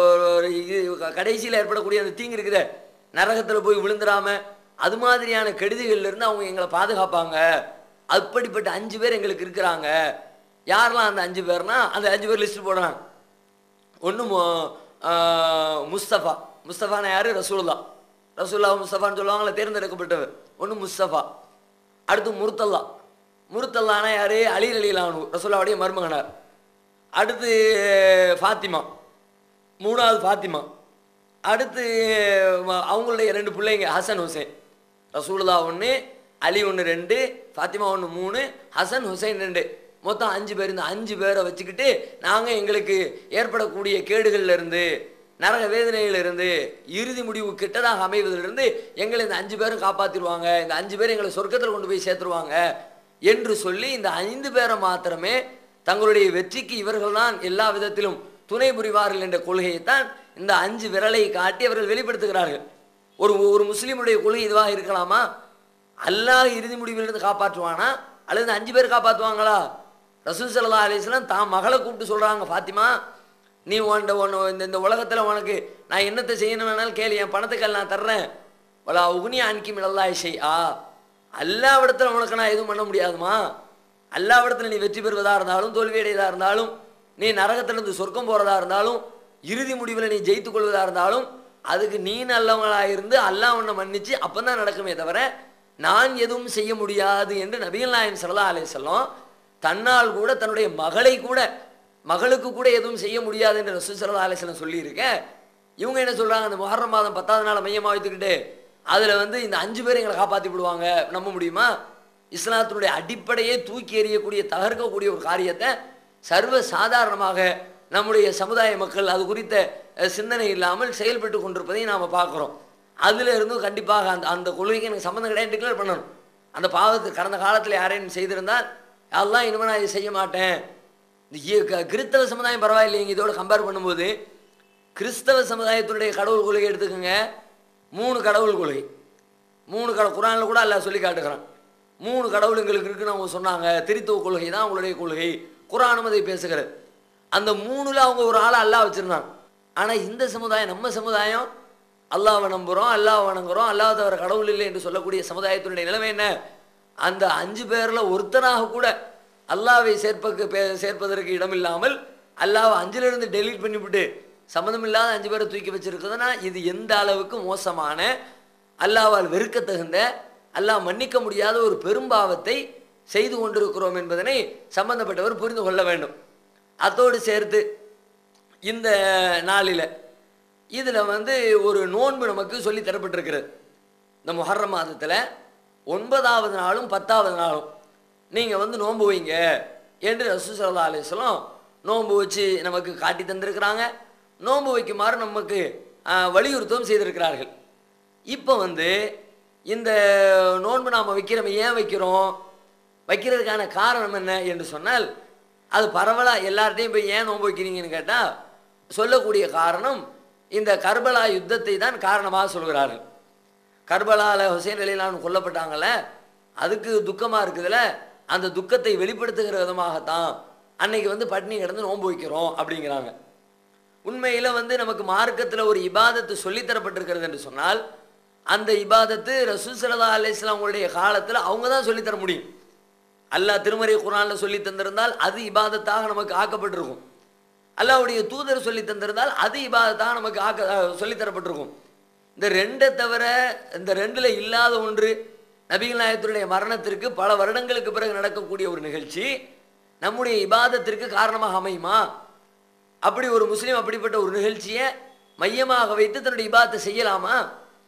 கடைசியில் ஏற்படக்கூடிய அந்த தீங்கு இருக்குதே நரகத்தில் போய் விழுந்துடாம அது மாதிரியான கெடுதிகள்ல இருந்து அவங்க எங்களை பாதுகாப்பாங்க அப்படிப்பட்ட அஞ்சு பேர் எங்களுக்கு இருக்கிறாங்க யாரெல்லாம் அந்த அஞ்சு பேர்னா அந்த அஞ்சு பேர் லிஸ்ட் போடுறாங்க ஒன்று முஸ்தபா முஸ்தபானா யாரு ரசூலுல்லா ரசூல்லா முஸ்தபான்னு சொல்லுவாங்களே தேர்ந்தெடுக்கப்பட்டவர் ஒன்று முஸ்தபா அடுத்து முருத்தல்லா முருத்தல்லானா யாரு அலி அலிலானு ரசூல்லாவுடைய மருமகனார் அடுத்து ஃபாத்திமா மூணாவது ஃபாத்திமா அடுத்து வ- அவங்களுடைய ரெண்டு பிள்ளைங்க ஹசன் ஹுசைன் ரசூலுல்லா ஒன்று அலி ஒன்று ரெண்டு ஃபாத்திமா ஒன்று மூணு ஹசன் ஹுசைன் ரெண்டு மொத்தம் அஞ்சு பேர் இந்த அஞ்சு பேரை வச்சுக்கிட்டு நாங்கள் எங்களுக்கு ஏற்படக்கூடிய கேடுகள்ல இருந்து நரக வேதனையில இருந்து இறுதி முடிவு கிட்டதாக அமைவதிலிருந்து எங்களை இந்த அஞ்சு பேரும் காப்பாற்றிடுவாங்க இந்த அஞ்சு பேர் எங்களை சொர்க்கத்தில் கொண்டு போய் சேர்த்துருவாங்க என்று சொல்லி இந்த ஐந்து பேரை மாத்திரமே தங்களுடைய வெற்றிக்கு இவர்கள்தான் எல்லா விதத்திலும் துணை புரிவார்கள் என்ற கொள்கையைத்தான் இந்த அஞ்சு விரலை காட்டி அவர்கள் வெளிப்படுத்துகிறார்கள் ஒரு ஒரு முஸ்லீமுடைய கொள்கை இதுவாக இருக்கலாமா அல்லாஹ் இறுதி முடிவிலிருந்து காப்பாற்றுவானா அல்லது இந்த அஞ்சு பேர் காப்பாற்றுவாங்களா ரசூல் ஸல்லல்லாஹு அலைஹி வஸல்லம் தான் மகளை கூப்பிட்டு சொல்றாங்க ஃபாத்திமா நீ உன்ட ஒன்று இந்த இந்த உலகத்தில் உனக்கு நான் என்னத்தை செய்யணும் வேணாலும் கேளு என் பணத்துக்கள் நான் தர்றேன் வலா உகுனி அன்கி மிளல்லா இசை ஆ அல்லாவிடத்தில் உனக்கு நான் எதுவும் பண்ண முடியாதுமா அல்லாவிடத்தில் நீ வெற்றி பெறுவதா இருந்தாலும் தோல்வி அடையதா இருந்தாலும் நீ நரகத்திலிருந்து சொர்க்கம் போறதா இருந்தாலும் இறுதி முடிவில் நீ ஜெயித்துக் கொள்வதா இருந்தாலும் அதுக்கு நீ நல்லவங்களா இருந்து அல்லாஹ் உன்னை மன்னிச்சு அப்பதான் நடக்குமே தவிர நான் எதுவும் செய்ய முடியாது என்று நபிகள் நாயன் சல்லா அலையம் தன்னால் கூட தன்னுடைய மகளை கூட மகளுக்கு கூட எதுவும் செய்ய முடியாது என்று ரசூல் சல்லா அலிஸ்லாம் சொல்லியிருக்க இவங்க என்ன சொல்றாங்க அந்த முஹர்ரம் மாதம் பத்தாவது நாள் மையமாக வைத்துக்கிட்டு அதுல வந்து இந்த அஞ்சு பேர் எங்களை காப்பாற்றி விடுவாங்க நம்ப முடியுமா இஸ்லாத்தினுடைய அடிப்படையே தூக்கி எறியக்கூடிய தகர்க்கக்கூடிய ஒரு காரியத்தை சர்வ சாதாரணமாக நம்முடைய சமுதாய மக்கள் அது குறித்த அஹ், சிந்தனை இல்லாமல் செயல்பட்டு கொண்டிருப்பதை நாம் பார்க்குறோம் அதுல இருந்தும் கண்டிப்பாக அந்த அந்த கொள்கைக்கு எனக்கு சம்மந்தம் கிடையாது டிக்ளேர் பண்ணணும் அந்த பாவத்தை கடந்த காலத்தில் யாரேனும் செய்திருந்தால் அதெல்லாம் இனிமேல் நான் இதை செய்ய மாட்டேன் இந்த இ- க- கிறிஸ்தவ சமுதாயம் பரவாயில்லைங்க இதோட கம்பேர் பண்ணும்போது கிறிஸ்தவ சமுதாயத்தினுடைய கடவுள் கொள்கை எடுத்துக்கோங்க மூணு கடவுள் கொள்கை மூணு கட குரானில் கூட அல்லாஹ் சொல்லி காட்டுகிறான் மூணு கடவுள் எங்களுக்கு இருக்குன்னு அவங்க சொன்னாங்க திரித்துவ கொள்கை தான் அவங்களுடைய கொள்கை குரானும் அதை பேசுகிறது அந்த மூணுல அவங்க ஒரு ஆளை அல்லாஹ் வச்சிருந்தாங்க ஆனால் இந்த சமுதாயம் நம்ம சமுதாயம் அல்லாஹ்வை நம்புகிறோம் அல்லாஹ் வணங்குறோம் அல்லாஹ் தவிர கடவுள் இல்லை என்று சொல்லக்கூடிய சமுதாயத்தினுடைய நிலைமை என்ன அந்த அஞ்சு பேர்ல ஒருத்தனாக கூட அல்லாவை சேர்ப்பக்கு பே- சேர்ப்பதற்கு இடமில்லாமல் அல்லாவை அஞ்சிலிருந்து டெலீட் பண்ணிவிட்டு சம்மந்தமில்லாத அஞ்சு பேரை தூக்கி வச்சிருக்குதுன்னா இது எந்த அளவுக்கு மோசமான அல்லாவால் வெறுக்கத்தகுந்த அல்லாஹ் மன்னிக்க முடியாத ஒரு பெரும்பாவத்தை செய்து கொண்டிருக்கிறோம் என்பதனை சம்பந்தப்பட்டவர் புரிந்து கொள்ள வேண்டும் அத்தோடு சேர்த்து இந்த நாளில் இதில் வந்து ஒரு நோன்பு நமக்கு சொல்லி தரப்பட்டிருக்கிறது இந்த முஹர்ரம் மாதத்தில் ஒன்பதாவது நாளும் பத்தாவது நாளும் நீங்கள் வந்து நோன்பு வைங்க என்று ரசூ சல்லா அலிஸ்லாம் நோன்பு வச்சு நமக்கு காட்டி தந்திருக்கிறாங்க நோன்பு வைக்குமாறு நமக்கு ஆஹ், வலியுறுத்தவும் செய்திருக்கிறார்கள் இப்போ வந்து இந்த நோன்பு நாம் வைக்கிறோம் ஏன் வைக்கிறோம் வைக்கிறதுக்கான காரணம் என்ன என்று சொன்னால் அது பரவலாக எல்லார்ட்டையும் போய் ஏன் நோன்பு வைக்கிறீங்கன்னு கேட்டால் சொல்லக்கூடிய காரணம் இந்த கர்பலா யுத்தத்தை தான் காரணமாக சொல்கிறார்கள் கர்பலாவில் ஹுசைன் அலிலான் கொல்லப்பட்டாங்கல்ல அதுக்கு துக்கமாக இருக்குதுல்ல அந்த துக்கத்தை வெளிப்படுத்துகிற விதமாகத்தான் அன்னைக்கு வந்து பட்னி கிடந்து நோன்பு வைக்கிறோம் அப்படிங்கிறாங்க உண்மையில் வந்து நமக்கு மார்க்கத்தில் ஒரு இபாதத்து சொல்லித்தரப்பட்டிருக்கிறது என்று சொன்னால் அந்த இபாதத்து ரசூல் சல்லா அலிஸ்லாமுடைய காலத்தில் அவங்க தான் சொல்லித்தர முடியும் அல்லாஹ் திருமறை குரானில் சொல்லி தந்திருந்தால் அது இபாதத்தாக நமக்கு ஆக்கப்பட்டிருக்கும் அல்லாஹ்வுடைய தூதர் சொல்லி தந்திருந்தால் அது இபாதத்தாக நமக்கு ஆக்க அஹ், சொல்லித் தரப்பட்டிருக்கும் இந்த ரெண்டை தவிர இந்த ரெண்டுல இல்லாத ஒன்று நபிகள் நாயகத்தினுடைய மரணத்திற்கு பல வருடங்களுக்கு பிறகு நடக்கக்கூடிய ஒரு நிகழ்ச்சி நம்முடைய இபாதத்திற்கு காரணமாக அமையுமா அப்படி ஒரு முஸ்லீம் அப்படிப்பட்ட ஒரு நிகழ்ச்சியை மையமாக வைத்து தன்னுடைய இபாதத்தை செய்யலாமா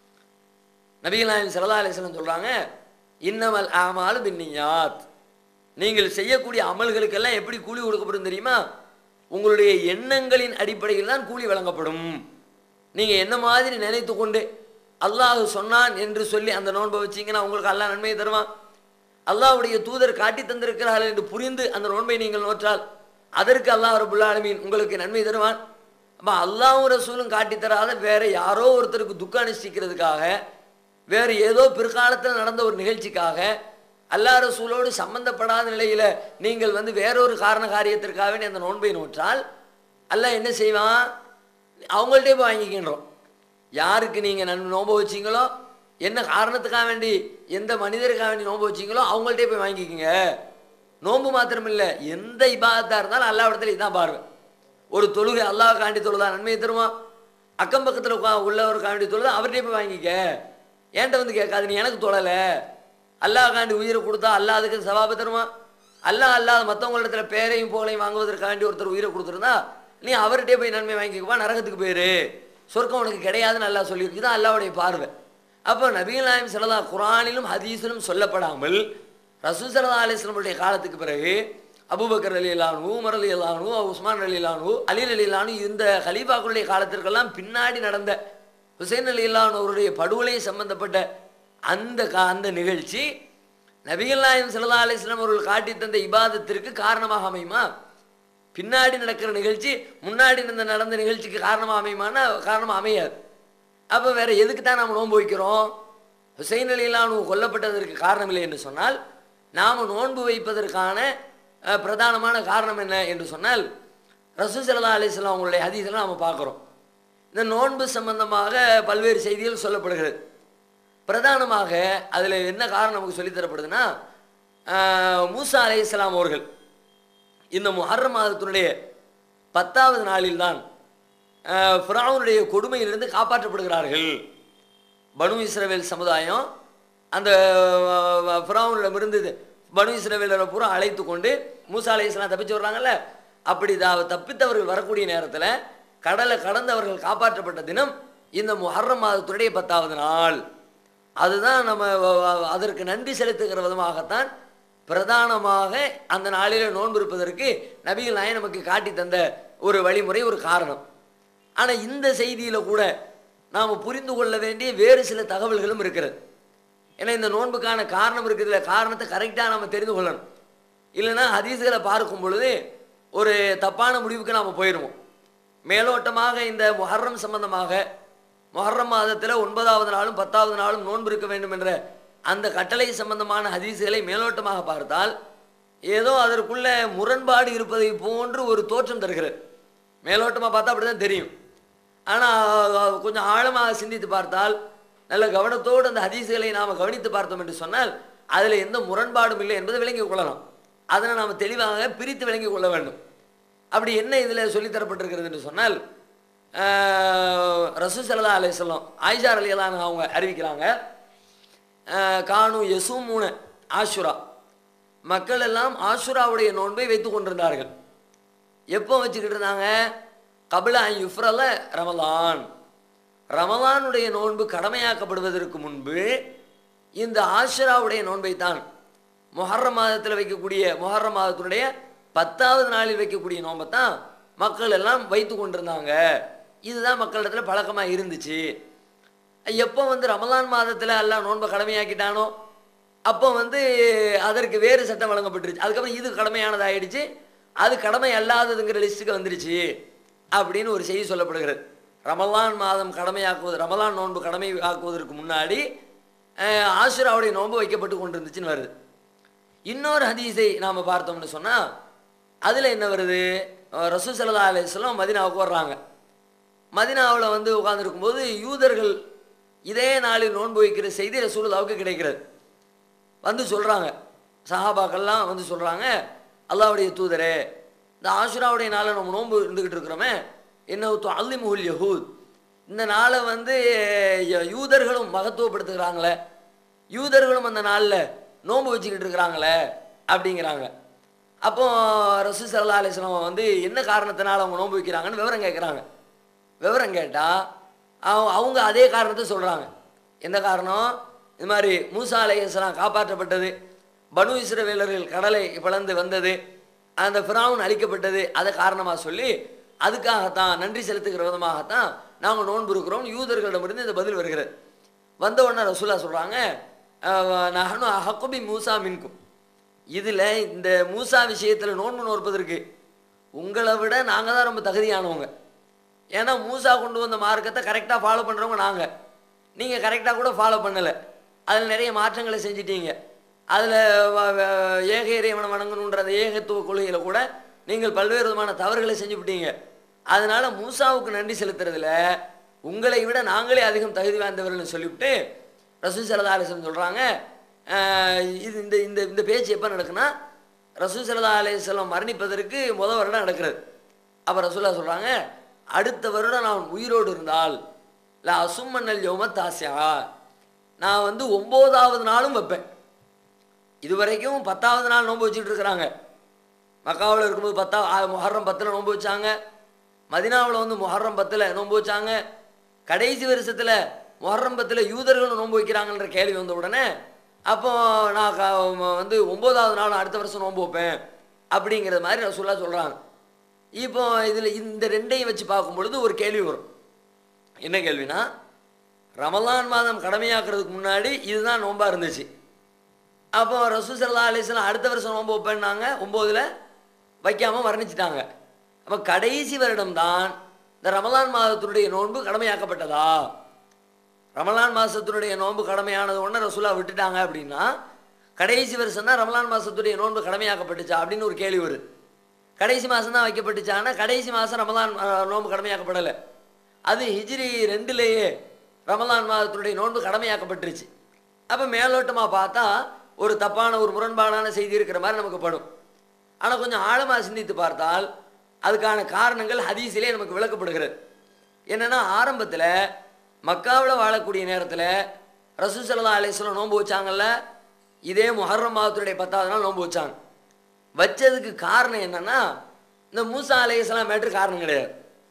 நபிகள் நாயகம் சல்லா அலிஸ்லாம் சொல்றாங்க இன்னமல் ஆமாலு பின்னியாத் நீங்கள் செய்யக்கூடிய அமல்களுக்கெல்லாம் எப்படி கூலி கொடுக்கப்படும் தெரியுமா உங்களுடைய எண்ணங்களின் அடிப்படையில் தான் கூலி வழங்கப்படும் நீங்க என்ன மாதிரி நினைத்து கொண்டு அல்லாஹ் சொன்னான் என்று சொல்லி அந்த நோன்பை வச்சீங்கன்னா உங்களுக்கு அல்லாஹ் நன்மையை தருவான் அல்லாஹ்வுடைய தூதர் காட்டி தந்திருக்கிறார்கள் என்று புரிந்து அந்த நோன்பை நீங்கள் நோற்றால் அதற்கு அல்லாஹ் ரபுல் ஆலமீன் உங்களுக்கு நன்மை தருவான் அப்போ அல்லாஹ்வும் ரசூலும் காட்டி தராத வேற யாரோ ஒருத்தருக்கு துக்கம் அனுஷ்டிக்கிறதுக்காக வேறு ஏதோ பிற்காலத்தில் நடந்த ஒரு நிகழ்ச்சிக்காக அல்லாஹ் ரசூலோடு சம்பந்தப்படாத நிலையில நீங்கள் வந்து வேறொரு காரண காரியத்திற்காக வேண்டி அந்த நோன்பை நோற்றால் அல்லாஹ் என்ன செய்வான் அவங்கள்ட்டே போய் வாங்கிக்கின்றோம் யாருக்கு நீங்கள் நன் நோன்பு வச்சீங்களோ என்ன காரணத்துக்காக வேண்டி எந்த மனிதருக்காக வேண்டி நோன்பு வச்சீங்களோ அவங்கள்ட்டே போய் வாங்கிக்கோங்க நோன்பு மாத்திரம் இல்லை எந்த இபாதத்தாக இருந்தாலும் அல்லா இடத்துல இதான் பார்வை ஒரு தொழுகை அல்லாஹ் காண்டி தொழுதா நன்மையை தருமா அக்கம் பக்கத்தில் உள்ளவர் காண்டி தொழுதா அவர்கிட்டே போய் வாங்கிக்க ஏன்ட்ட வந்து கேட்காது நீ எனக்கு தொழலை அல்லாஹ் காண்டி உயிரை கொடுத்தா அல்லாஹ் அதுக்கு சவாப தருமா அல்லாஹ் அல்லாத மற்றவங்களிடத்துல பேரையும் புகழையும் வாங்குவதற்காண்டி ஒருத்தர் உயிரை கொடுத்துருந்தா நீ அவர்கிட்டே போய் நன்மை வாங்கிக்குவா நரகத்துக்கு போயிரு சொர்க்கம் உனக்கு கிடையாதுன்னு அல்லாஹ் சொல்லியிருக்கு தான் அல்லாவுடைய பார்வை அப்போ நபீல் நாயம் சல்லா குரானிலும் ஹதீஸிலும் சொல்லப்படாமல் ரசூல் சல்லா அலிஸ்லமுடைய காலத்துக்கு பிறகு அபூபக்கர் அலி இல்லானு உமர் அலி இல்லானு உஸ்மான் அலி இல்லானு அலி அலி இல்லானு இந்த ஹலீஃபாக்களுடைய காலத்திற்கெல்லாம் பின்னாடி நடந்த ஹுசைன் அலி இல்லானவருடைய படுகொலை சம்பந்தப்பட்ட அந்த கா- அந்த நிகழ்ச்சி நபிகள் நாயம் சல்லா அலிஸ்லாம் அவர்கள் காட்டி தந்த இபாதத்திற்கு காரணமாக அமையுமா பின்னாடி நடக்கிற நிகழ்ச்சி முன்னாடி நடந்த நடந்த நிகழ்ச்சிக்கு காரணமாக அமையுமானா காரணமாக அமையாது அப்போ வேற எதுக்கு தான் நாம் நோன்பு வைக்கிறோம் ஹுசைன் அலிலானு கொல்லப்பட்டதற்கு காரணம் இல்லை என்று சொன்னால் நாம் நோன்பு வைப்பதற்கான அஹ், பிரதானமான காரணம் என்ன என்று சொன்னால் ரசூ சல்லா அலிஸ்லாம் அவங்களுடைய ஹதீஸெல்லாம் நாம் பார்க்குறோம் இந்த நோன்பு சம்பந்தமாக பல்வேறு செய்திகள் சொல்லப்படுகிறது பிரதானமாக அதில் என்ன காரணம் நமக்கு சொல்லித் தரப்படுதுன்னா ஆஹ், மூசா அலை இஸ்லாம் அவர்கள் இந்த முஹர்ரம் மாதத்தினுடைய பத்தாவது நாளில்தான் ஆஹ், ஃபிரௌனுடைய கொடுமையிலிருந்து காப்பாற்றப்படுகிறார்கள் பனு இஸ்ரவேல் சமுதாயம் அந்த ஆஹ், ஃபிரௌனிடமிருந்து இது பனு இஸ்ரவேலரை பூரா அழைத்து கொண்டு மூசா அலை இஸ்லாம் தப்பிச்சு வர்றாங்கல்ல அப்படி த- தப்பித்தவர்கள் வரக்கூடிய நேரத்தில் கடலை கடந்து அவர்கள் காப்பாற்றப்பட்ட தினம் இந்த முஹர்ரம் மாதத்துடைய பத்தாவது நாள் அதுதான் நம்ம வ- வ- அதற்கு நன்றி செலுத்துகிற விதமாகத்தான் பிரதானமாக அந்த நாளில் நோன்பு இருப்பதற்கு நபிகள் நாயன் நமக்கு காட்டி தந்த ஒரு வழிமுறை ஒரு காரணம் ஆனால் இந்த செய்தியில் கூட நாம் புரிந்து கொள்ள வேண்டிய வேறு சில தகவல்களும் இருக்கிறது ஏன்னா இந்த நோன்புக்கான காரணம் இருக்குதுல்ல காரணத்தை கரெக்டாக நம்ம தெரிந்து கொள்ளணும் இல்லைன்னா ஹதீஸ்களை பார்க்கும் பொழுது ஒரு தப்பான முடிவுக்கு நாம் போயிடுவோம் மேலோட்டமாக இந்த முஹர்ரம் சம்பந்தமாக முஹர்ரம் மாதத்தில் ஒன்பதாவது நாளும் பத்தாவது நாளும் நோன்பு இருக்க வேண்டும் என்ற அந்த கட்டளை சம்பந்தமான ஹதீஸ்களை மேலோட்டமாக பார்த்தால் ஏதோ அதற்குள்ள முரண்பாடு இருப்பதை போன்று ஒரு தோற்றம் தருகிறது மேலோட்டமாக பார்த்தா அப்படி தான் தெரியும் ஆனால் கொஞ்சம் ஆழமாக சிந்தித்து பார்த்தால் நல்ல கவனத்தோடு அந்த ஹதீஸ்களை நாம் கவனித்து பார்த்தோம் என்று சொன்னால் அதில் எந்த முரண்பாடும் இல்லை என்பதை விளங்கிக் கொள்ளலாம் அதனை நாம் தெளிவாக பிரித்து விளங்கிக் கொள்ள வேண்டும் அப்படி என்ன இதில் சொல்லித்தரப்பட்டிருக்கிறது என்று சொன்னால் ரசூ சல்லா அலையம் ஆயிஷா அலியலான் அவங்க அறிவிக்கிறாங்க ஆஹ் கானு யசூமூன ஆஷுரா மக்கள் எல்லாம் ஆஷுராவுடைய நோன்பை வைத்து கொண்டிருந்தார்கள் எப்போ வச்சுக்கிட்டு இருந்தாங்க கபில யுஃப்ரல ரமலான் ரமலானுடைய நோன்பு கடமையாக்கப்படுவதற்கு முன்பு இந்த ஆஷுராவுடைய நோன்பை தான் முஹர்ரம் மாதத்தில் வைக்கக்கூடிய முஹர்ரம் மாதத்தினுடைய பத்தாவது நாளில் வைக்கக்கூடிய நோன்பை தான் மக்கள் எல்லாம் வைத்து கொண்டிருந்தாங்க இதுதான் மக்களிடத்துல பழக்கமாக இருந்துச்சு எப்போ வந்து ரமலான் மாதத்தில் எல்லாம் நோன்பை கடமையாக்கிட்டானோ அப்போ வந்து அதற்கு வேறு சட்டம் வழங்கப்பட்டுருச்சு அதுக்கப்புறம் இது கடமையானதாயிடுச்சு அது கடமை அல்லாததுங்கிற லிஸ்ட்டுக்கு வந்துருச்சு அப்படின்னு ஒரு செய்தி சொல்லப்படுகிறது ரமலான் மாதம் கடமையாக்குவது ரமலான் நோன்பு கடமை ஆக்குவதற்கு முன்னாடி அஹ், ஆஷுராவுடைய நோன்பு வைக்கப்பட்டு கொண்டிருந்துச்சுன்னு வருது இன்னொரு ஹதீஸை நாம் பார்த்தோம்னு சொன்னால் அதில் என்ன வருது ரசூ சல்லா அலிஸ்லாம் மதினாவுக்கு வர்றாங்க மதினாவில் வந்து உட்கார்ந்துருக்கும்போது யூதர்கள் இதே நாளில் நோன்பு வைக்கிற செய்தி ரசூலுல்லாவுக்கு கிடைக்கிறது வந்து சொல்கிறாங்க சஹாபாக்கள்லாம் வந்து சொல்கிறாங்க அல்லாவுடைய தூதரே இந்த ஆஷுராவுடைய நாளை நம்ம நோன்பு இருந்துக்கிட்டு இருக்கிறோமே என்ன அல்லி முகுல் யஹூத் இந்த நாளை வந்து ய- யூதர்களும் மகத்துவப்படுத்துகிறாங்களே யூதர்களும் அந்த நாளில் நோன்பு வச்சுக்கிட்டு இருக்கிறாங்களே அப்படிங்கிறாங்க அப்போ ரசூ சல்லா அலிஸ்லாம் வந்து என்ன காரணத்தினால அவங்க நோன்பு வைக்கிறாங்கன்னு விவரம் கேட்குறாங்க விவரம் கேட்டால் அவங்க அவங்க அதே காரணத்தை சொல்கிறாங்க எந்த காரணம் இது மாதிரி மூசா அலைஹிஸ்ஸலாம் காப்பாற்றப்பட்டது பனு இஸ்ரவேலர்கள் கடலை பிளந்து வந்தது அந்த ஃபிரௌன் அழிக்கப்பட்டது அதை காரணமாக சொல்லி அதுக்காகத்தான் நன்றி செலுத்துகிற விதமாகத்தான் நாங்கள் நோன்பு இருக்கிறோம் யூதர்களிடமிருந்து இந்த பதில் வருகிறது வந்த உடனே ரசூலா சொல்கிறாங்க நகனும் ஹக்குபி மூசா மின்கும் இதில் இந்த மூசா விஷயத்தில் நோன்பு நோற்பதற்கு உங்களை விட நாங்கள் தான் ரொம்ப தகுதியானவங்க ஏன்னா மூசா கொண்டு வந்த மார்க்கத்தை கரெக்டாக ஃபாலோ பண்ணுறவங்க நாங்கள் நீங்கள் கரெக்டாக கூட ஃபாலோ பண்ணலை அதில் நிறைய மாற்றங்களை செஞ்சிட்டீங்க அதில் ஏக இறைவனை வணங்கணுன்ற அந்த ஏகத்துவ கொள்கையில் கூட நீங்கள் பல்வேறு விதமான தவறுகளை செஞ்சுவிட்டீங்க அதனால மூசாவுக்கு நன்றி செலுத்துறதுல உங்களை விட நாங்களே அதிகம் தகுதி வாய்ந்தவர்கள்னு சொல்லிவிட்டு ரசூ சல்லா அலிஸ்லம் சொல்கிறாங்க இது இந்த இந்த இந்த பேச்சு எப்போ நடக்குன்னா ரசூ சல்லா அலிஸ்லம் மரணிப்பதற்கு முத வருடம் நடக்கிறது அப்போ ரசூல்லா சொல்கிறாங்க அடுத்த வருடம் நான் உயிரோடு இருந்தால் இல்லை அசும்மன்னல் யோம தாசியா நான் வந்து ஒம்போதாவது நாளும் வைப்பேன் இதுவரைக்கும் பத்தாவது நாள் நோன்பு வச்சுட்டு இருக்கிறாங்க மக்காவில் இருக்கும்போது பத்தா ஆ, முஹர்ரம் பத்தில் நோன்பு வச்சாங்க மதினாவில் வந்து முஹர்ரம் பத்தில் நோன்பு வச்சாங்க கடைசி வருஷத்தில் முஹர்ரம் பத்தில் யூதர்களும் நோன்பு வைக்கிறாங்கன்ற கேள்வி வந்த உடனே அப்போ நான் க- வந்து ஒம்போதாவது நாள் அடுத்த வருஷம் நோன்பு வைப்பேன் அப்படிங்கிற மாதிரி ரசூல்லா சொல்கிறாங்க இப்போ இதில் இந்த ரெண்டையும் வச்சு பார்க்கும் பொழுது ஒரு கேள்வி வரும் என்ன கேள்வினா ரமலான் மாதம் கடமையாக்குறதுக்கு முன்னாடி இதுதான் நோன்பா இருந்துச்சு அப்போ ரசூ சல்லா அலிஸ்லாம் அடுத்த வருஷம் நோன்பு வைப்பேன்னாங்க ஒம்போதில் வைக்காமல் வர்ணிச்சிட்டாங்க அப்போ கடைசி வருடம்தான் இந்த ரமலான் மாதத்தினுடைய நோன்பு கடமையாக்கப்பட்டதா ரமலான் மாதத்தினுடைய நோன்பு கடமையானது உடனே ரசூலா விட்டுட்டாங்க அப்படின்னா கடைசி வருஷம் தான் ரமலான் மாதத்துடைய நோன்பு கடமையாக்கப்பட்டுச்சா அப்படின்னு ஒரு கேள்வி வருது கடைசி மாதம் தான் வைக்கப்பட்டுச்சான்னா கடைசி மாதம் ரமலான் அஹ், நோன்பு கடமையாக்கப்படலை அது ஹிஜ்ரி ரெண்டுலேயே ரமலான் மாதத்தினுடைய நோன்பு கடமையாக்கப்பட்டுருச்சு அப்போ மேலோட்டமாக பார்த்தா ஒரு தப்பான ஒரு முரண்பாடான செய்தி இருக்கிற மாதிரி நமக்கு படும் ஆனால் கொஞ்சம் ஆழமாக சிந்தித்து பார்த்தால் அதுக்கான காரணங்கள் ஹதீஸிலே நமக்கு விளக்கப்படுகிறது என்னன்னா ஆரம்பத்தில் மக்காவில் வாழக்கூடிய நேரத்தில் ரசூ சல்லா அலிஸ்லாம் நோன்பு வச்சாங்கல்ல இதே முஹர்ரம் மாதத்துடைய பத்தாவது நாள் நோன்பு வச்சாங்க வச்சதுக்கு காரணம் என்னன்னா இந்த மூசா அலையாம் மேட்ரு காரணம் கிடையாது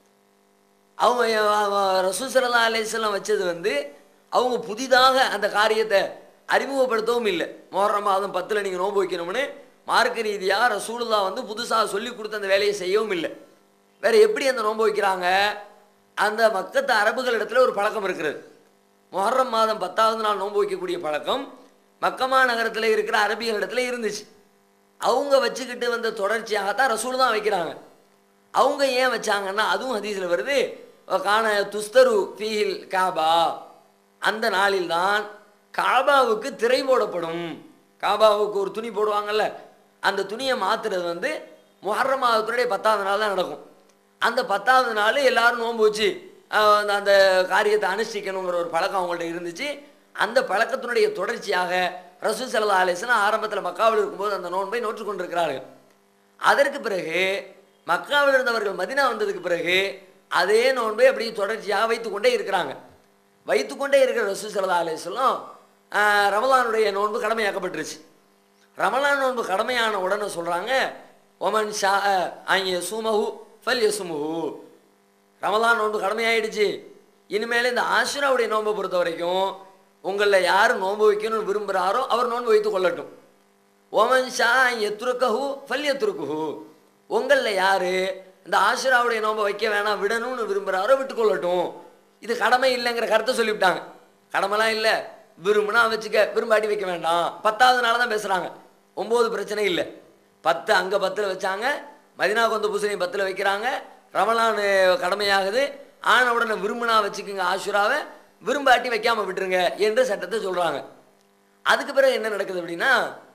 அவங்க ரசூசரல்லா அலையாம் வச்சது வந்து அவங்க புதிதாக அந்த காரியத்தை அறிமுகப்படுத்தவும் இல்லை மொஹர்ரம் மாதம் பத்தில் நீங்கள் நோன்பு வைக்கணும்னு மார்க்க ரீதியாக ரசூலுல்லா வந்து புதுசாக சொல்லி கொடுத்த அந்த வேலையை செய்யவும் இல்லை வேற எப்படி அந்த நோன்பு வைக்கிறாங்க அந்த மக்கத்து அரபுகளிடத்துல ஒரு பழக்கம் இருக்கிறது முஹர்ரம் மாதம் பத்தாவது நாள் நோன்பு வைக்கக்கூடிய பழக்கம் மக்கமா நகரத்தில் இருக்கிற அரபியர்களிடத்துல இருந்துச்சு அவங்க வச்சுக்கிட்டு வந்த தொடர்ச்சியாகத்தான் ரசூல் தான் வைக்கிறாங்க அவங்க ஏன் வச்சாங்கன்னா அதுவும் ஹதீஸில் வருது காண துஸ்தரு ஃபீஹில் காபா அந்த நாளில் தான் காபாவுக்கு திரை போடப்படும் காபாவுக்கு ஒரு துணி போடுவாங்கல்ல அந்த துணியை மாத்துறது வந்து முஹர்ரம் மாதத்துடைய பத்தாவது நாள் தான் நடக்கும் அந்த பத்தாவது நாள் எல்லாரும் நோன்பு வச்சு ஆஹ், அந்த- அந்த காரியத்தை அனுஷ்டிக்கணுங்கிற ஒரு பழக்கம் அவங்கள்ட்ட இருந்துச்சு அந்த பழக்கத்தினுடைய தொடர்ச்சியாக ரசூல் சல்லா அலிஸ்லாம் ஆரம்பத்தில் மக்காவில் இருக்கும்போது அந்த நோன்பை நோற்று கொண்டிருக்கிறார்கள் அதற்கு பிறகு மக்காவில் இருந்தவர்கள் மதினா வந்ததுக்கு பிறகு அதே நோன்பை அப்படி தொடர்ச்சியாக வைத்துக்கொண்டே இருக்கிறாங்க வைத்துக்கொண்டே இருக்கிற ரசூல் சல்லா அலிஸ்லாம் ரமலானுடைய நோன்பு கடமையாக்கப்பட்டுருச்சு ரமலான் நோன்பு கடமையான உடனே சொல்கிறாங்க ஒமன் ஷா ஐய சுமஹு ஃபல் யசுமுஹு ரமலான் நோன்பு கடமையாயிடுச்சு இனிமேல் இந்த ஆஷுராவுடைய நோன்பை பொறுத்த வரைக்கும் உங்களில் யார் நோன்பு வைக்கணும்னு விரும்புகிறாரோ அவர் நோன்பு வைத்து கொள்ளட்டும் ஓமன் ஷா எத்துருக்கஹு ஃபல் எத்துருக்குஹு உங்களில் யார் இந்த ஆஷுராவுடைய நோன்பை வைக்க வேணாம் விடணும்னு விரும்புகிறாரோ விட்டுக்கொள்ளட்டும் இது கடமை இல்லைங்கிற கருத்தை சொல்லிவிட்டாங்க கடமைலாம் இல்லை விரும்புனா வச்சுக்க விரும்பாட்டி வைக்க வேண்டாம் பத்தாவது நாள் தான் பேசுகிறாங்க ஒம்பது பிரச்சனை இல்லை பத்து அங்கே பத்தில் வச்சாங்க மதினா கொந்த பூசணி பத்தில் வைக்கிறாங்க ரமலான் கடமையாகுது ஆன உடனே விரும்பினா வச்சுக்கோங்க ஆஷுராவை விரும்பாட்டி வைக்காம விட்டுருங்க என்று சட்டத்தை சொல்கிறாங்க அதுக்கு பிறகு என்ன நடக்குது அப்படின்னா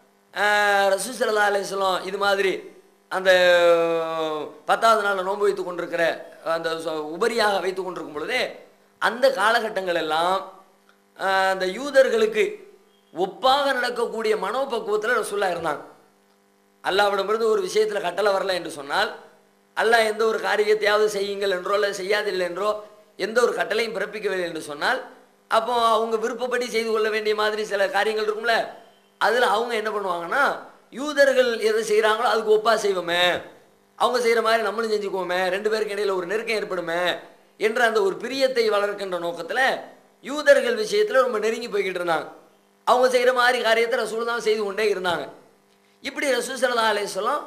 ரசூ சல்லா அலிஸ்லாம் இது மாதிரி அந்த பத்தாவது நாளில் நோன்பு வைத்து கொண்டிருக்கிற அந்த சொ- உபரியாக வைத்து கொண்டிருக்கும் பொழுதே அந்த காலகட்டங்கள் எல்லாம் ஆஹ், அந்த யூதர்களுக்கு ஒப்பாக நடக்கக்கூடிய மனோபக்குவத்தில் ரசூல்லா இருந்தாங்க அல்லாவிடமிருந்து ஒரு விஷயத்தில் கட்டளை வரல என்று சொன்னால் அல்லாஹ் எந்த ஒரு காரியத்தையாவது செய்யுங்கள் என்றோ இல்லை செய்யாதில்லை என்றோ எந்த ஒரு கட்டளையும் பிறப்பிக்கவில்லை என்று சொன்னால் அப்போ அவங்க விருப்பப்படி செய்து கொள்ள வேண்டிய மாதிரி சில காரியங்கள் இருக்கும்ல அதில் அவங்க என்ன பண்ணுவாங்கன்னா யூதர்கள் எதை செய்கிறாங்களோ அதுக்கு ஒப்பா செய்வோமே அவங்க செய்கிற மாதிரி நம்மளும் செஞ்சுக்குவோமே ரெண்டு பேருக்கு இடையில ஒரு நெருக்கம் ஏற்படுமே என்ற அந்த ஒரு பிரியத்தை வளர்க்கின்ற நோக்கத்தில் யூதர்கள் விஷயத்தில் ரொம்ப நெருங்கி போய்கிட்டு இருந்தாங்க அவங்க செய்கிற மாதிரி காரியத்தை ரசூல் தான் செய்து கொண்டே இருந்தாங்க இப்படி ரசூல் சல்லா அலையம்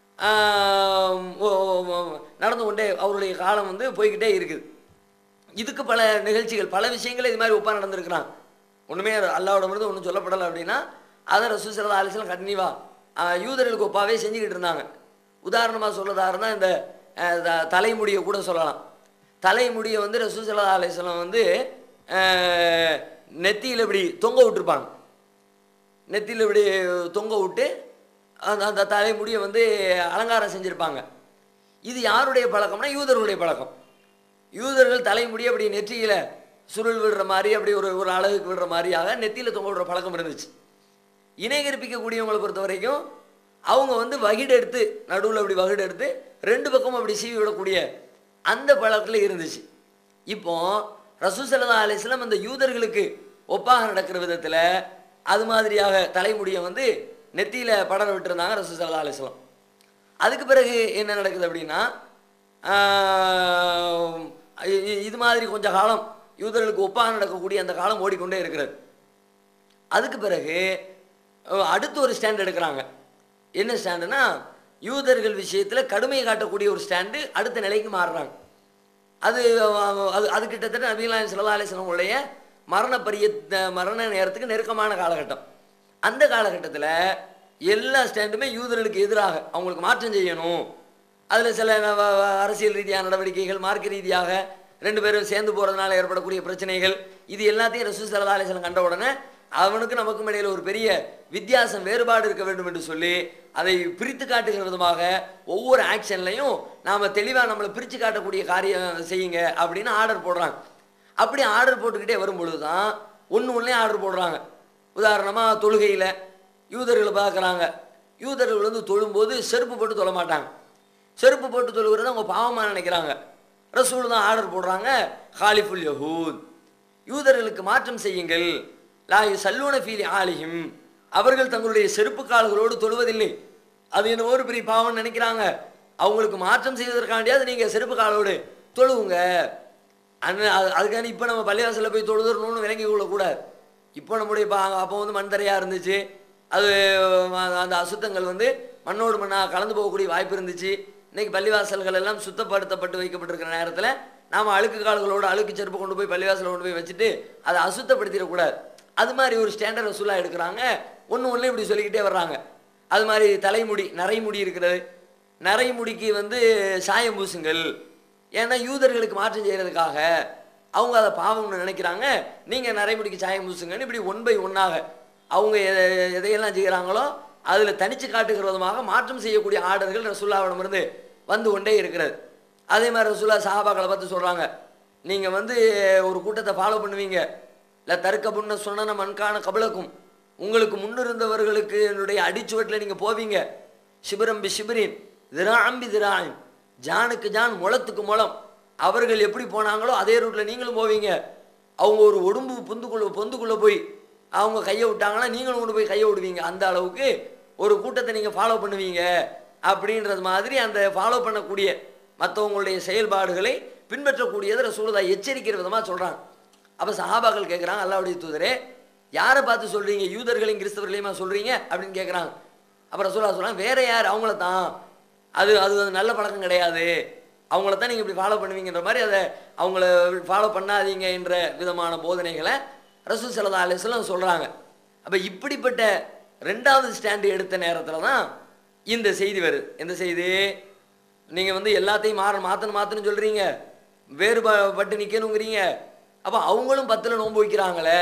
நடந்து கொண்டே அவருடைய காலம் வந்து போய்கிட்டே இருக்குது இதுக்கு பல நிகழ்ச்சிகள் பல விஷயங்கள் இது மாதிரி ஒப்பா நடந்திருக்கிறான் ஒன்றுமே அல்லாவிடமிருந்து ஒன்றும் சொல்லப்படலை அப்படின்னா அதை ரசூல் சல்லா அலிஸ்லாம் கண்டினியூவாக யூதர்களுக்கு ஒப்பாவே செஞ்சுக்கிட்டு இருந்தாங்க உதாரணமாக சொல்லதா இருந்தால் இந்த அஹ், த- தலைமுடியை கூட சொல்லலாம் தலைமுடியை வந்து ரசூல் சல்லா அலிஸ்லாம் வந்து நெத்தியில் இப்படி தொங்க விட்டுருப்பாங்க நெத்தியில் இப்படி தொங்க விட்டு அந்த அந்த தலைமுடியை வந்து அலங்காரம் செஞ்சுருப்பாங்க இது யாருடைய பழக்கம்னா யூதர்களுடைய பழக்கம் யூதர்கள் தலைமுடி அப்படி நெற்றியில் சுருள் விடுற மாதிரி அப்படி ஒரு ஒரு அழகுக்கு விடுற மாதிரியாக நெத்தியில் தொங்க விடுற பழக்கம் இருந்துச்சு இணை கற்பிக்கக்கூடியவங்களை பொறுத்த வரைக்கும் அவங்க வந்து வகிடு எடுத்து நடுவில் அப்படி வகிடு எடுத்து ரெண்டு பக்கமும் அப்படி சீவி விடக்கூடிய அந்த பழக்கத்தில் இருந்துச்சு இப்போ ரசூசல்லா அலிஸ்லாம் அந்த யூதர்களுக்கு ஒப்பாக நடக்கிற விதத்தில் அது மாதிரியாக தலைமுடியை வந்து நெத்தியில் படர விட்டுருந்தாங்க ரசூசல்லா அலிஸ்லாம் அதுக்கு பிறகு என்ன நடக்குது அப்படின்னா ஆஹ், இ- இ- இது மாதிரி கொஞ்சம் காலம் யூதர்களுக்கு ஒப்பாக நடக்கக்கூடிய அந்த காலம் ஓடிக்கொண்டே இருக்கிறது அதுக்கு பிறகு அஹ், அடுத்து ஒரு ஸ்டாண்ட் எடுக்கிறாங்க என்ன ஸ்டாண்டுனா யூதர்கள் விஷயத்தில் கடுமையை காட்டக்கூடிய ஒரு ஸ்டாண்டு அடுத்த நிலைக்கு மாறுறாங்க அது அஹ், அது அது கிட்டத்தட்ட நபீலாயம் சல்லா அலிஸ்லமுடைய மரண பரிய மரண நேரத்துக்கு நெருக்கமான காலகட்டம் அந்த காலகட்டத்தில் எல்லா ஸ்டாண்டுமே யூதர்களுக்கு எதிராக அவங்களுக்கு மாற்றம் செய்யணும் அதில் சில ந- வ- வ- அரசியல் ரீதியான நடவடிக்கைகள் மார்க்க ரீதியாக ரெண்டு பேரும் சேர்ந்து போகிறதுனால ஏற்படக்கூடிய பிரச்சனைகள் இது எல்லாத்தையும் ரசூல் சல்லா அலிஸ்லம் கண்ட உடனே அவனுக்கு நமக்கும் இடையில ஒரு பெரிய வித்தியாசம் வேறுபாடு இருக்க வேண்டும் என்று சொல்லி அதை பிரித்து காட்டுகிற விதமாக ஒவ்வொரு ஆக்ஷன்லையும் நாம் தெளிவாக நம்மளை பிரித்து காட்டக்கூடிய காரியம் செய்யுங்க அப்படின்னு ஆர்டர் போடுறாங்க அப்படி ஆர்டர் போட்டுக்கிட்டே வரும்பொழுது தான் ஒன்று ஒன்றே ஆர்டர் போடுறாங்க உதாரணமாக தொழுகையில் யூதர்களை பார்க்குறாங்க யூதர்கள் வந்து தொழும்போது செருப்பு போட்டு தொழ மாட்டாங்க செருப்பு போட்டு தொழுகிறது அவங்க பாவமாக நினைக்கிறாங்க ரசூல் தான் ஆர்டர் போடுறாங்க ஹாலிஃபுல் யஹூத் யூதர்களுக்கு மாற்றம் செய்யுங்கள் லாயு சல்லூன ஃபீலி ஆலிஹிம் அவர்கள் தங்களுடைய செருப்பு கால்களோடு தொழுவதில்லை அது என்ன ஒரு பெரிய பாவம்னு நினைக்கிறாங்க அவங்களுக்கு மாற்றம் செய்வதற்காண்டியாவது நீங்கள் செருப்பு காலோடு தொழுவுங்க அண்ணன் அது அதுக்கான இப்போ நம்ம பள்ளிவாசலில் போய் தொழுதுறணும்னு விளங்கி கொள்ளக்கூடாது இப்போ நம்முடைய பா அப்போ வந்து மண் தரையாக இருந்துச்சு அது அஹ், அந்த அசுத்தங்கள் வந்து மண்ணோடு மண்ணாக கலந்து போகக்கூடிய வாய்ப்பு இருந்துச்சு இன்னைக்கு பள்ளிவாசல்கள் எல்லாம் சுத்தப்படுத்தப்பட்டு வைக்கப்பட்டிருக்கிற நேரத்தில் நாம் அழுக்கு கால்களோட அழுக்கு செருப்பு கொண்டு போய் பள்ளிவாசல கொண்டு போய் வச்சுட்டு அதை அசுத்தப்படுத்திடக்கூடாது அது மாதிரி ஒரு ஸ்டாண்டர்ட் ரசூலா எடுக்கிறாங்க ஒன்று ஒன்று இப்படி சொல்லிக்கிட்டே வர்றாங்க அது மாதிரி தலைமுடி நரைமுடி இருக்கிறது நரைமுடிக்கு வந்து சாயம் பூசுங்கள் ஏன்னா யூதர்களுக்கு மாற்றம் செய்கிறதுக்காக அவங்க அதை பாவம்னு நினைக்கிறாங்க நீங்கள் நரைமுடிக்கு சாயம் பூசுங்கன்னு இப்படி ஒன் பை ஒன்னாக அவங்க எதை- எதையெல்லாம் செய்கிறாங்களோ அதில் தனிச்சு காட்டுகிற விதமாக மாற்றம் செய்யக்கூடிய ஆர்டர்கள் ரசுல்லாவிடமிருந்து வந்து கொண்டே இருக்கிறது அதே மாதிரி ரசுல்லா சஹாபாக்களை பார்த்து சொல்கிறாங்க நீங்கள் வந்து ஒரு கூட்டத்தை ஃபாலோ பண்ணுவீங்க இல்லை தர்க்க புண்ண சொன்ன மண்கான கபலக்கும் உங்களுக்கு முன்னிருந்தவர்களுக்கு என்னுடைய அடிச்சுவட்டில் நீங்கள் போவீங்க சிபிரம் பி சிபிரின் திராம்பி திராயின் ஜானுக்கு ஜான் முளத்துக்கு முளம் அவர்கள் எப்படி போனாங்களோ அதே ரூட்டில் நீங்களும் போவீங்க அவங்க ஒரு உடம்பு பொந்துக்குள்ள பொந்துக்குள்ளே போய் அவங்க கையை விட்டாங்கன்னா நீங்களும் கொண்டு போய் கையை விடுவீங்க அந்த அளவுக்கு ஒரு கூட்டத்தை நீங்கள் ஃபாலோ பண்ணுவீங்க அப்படின்றது மாதிரி அந்த ஃபாலோ பண்ணக்கூடிய மற்றவங்களுடைய செயல்பாடுகளை பின்பற்றக்கூடியதை ரசூலுதா எச்சரிக்கிற விதமாக சொல்கிறாங்க அப்போ சஹாபாக்கள் கேட்குறாங்க அல்லாவுடைய தூதரே யாரை பார்த்து சொல்கிறீங்க யூதர்களையும் கிறிஸ்தவர்களையுமா சொல்கிறீங்க அப்படின்னு கேட்குறாங்க அப்புறம் ரசூலா சொல்கிறாங்க வேற யார் அவங்கள தான் அது அது வந்து நல்ல பழக்கம் கிடையாது அவங்கள தான் நீங்கள் இப்படி ஃபாலோ பண்ணுவீங்கன்ற மாதிரி அதை அவங்கள ஃபாலோ பண்ணாதீங்க என்ற விதமான போதனைகளை ரசூல் சல்லா அலிஸ்லாம் சொல்கிறாங்க அப்போ இப்படிப்பட்ட ரெண்டாவது ஸ்டாண்டு எடுத்த நேரத்தில் தான் இந்த செய்தி வருது எந்த செய்தி நீங்கள் வந்து எல்லாத்தையும் மாற மாற்றணும் மாற்றணும் சொல்கிறீங்க வேறுபட்டு நிற்கணுங்கிறீங்க அப்போ அவங்களும் பத்தில் நோன்பு வைக்கிறாங்களே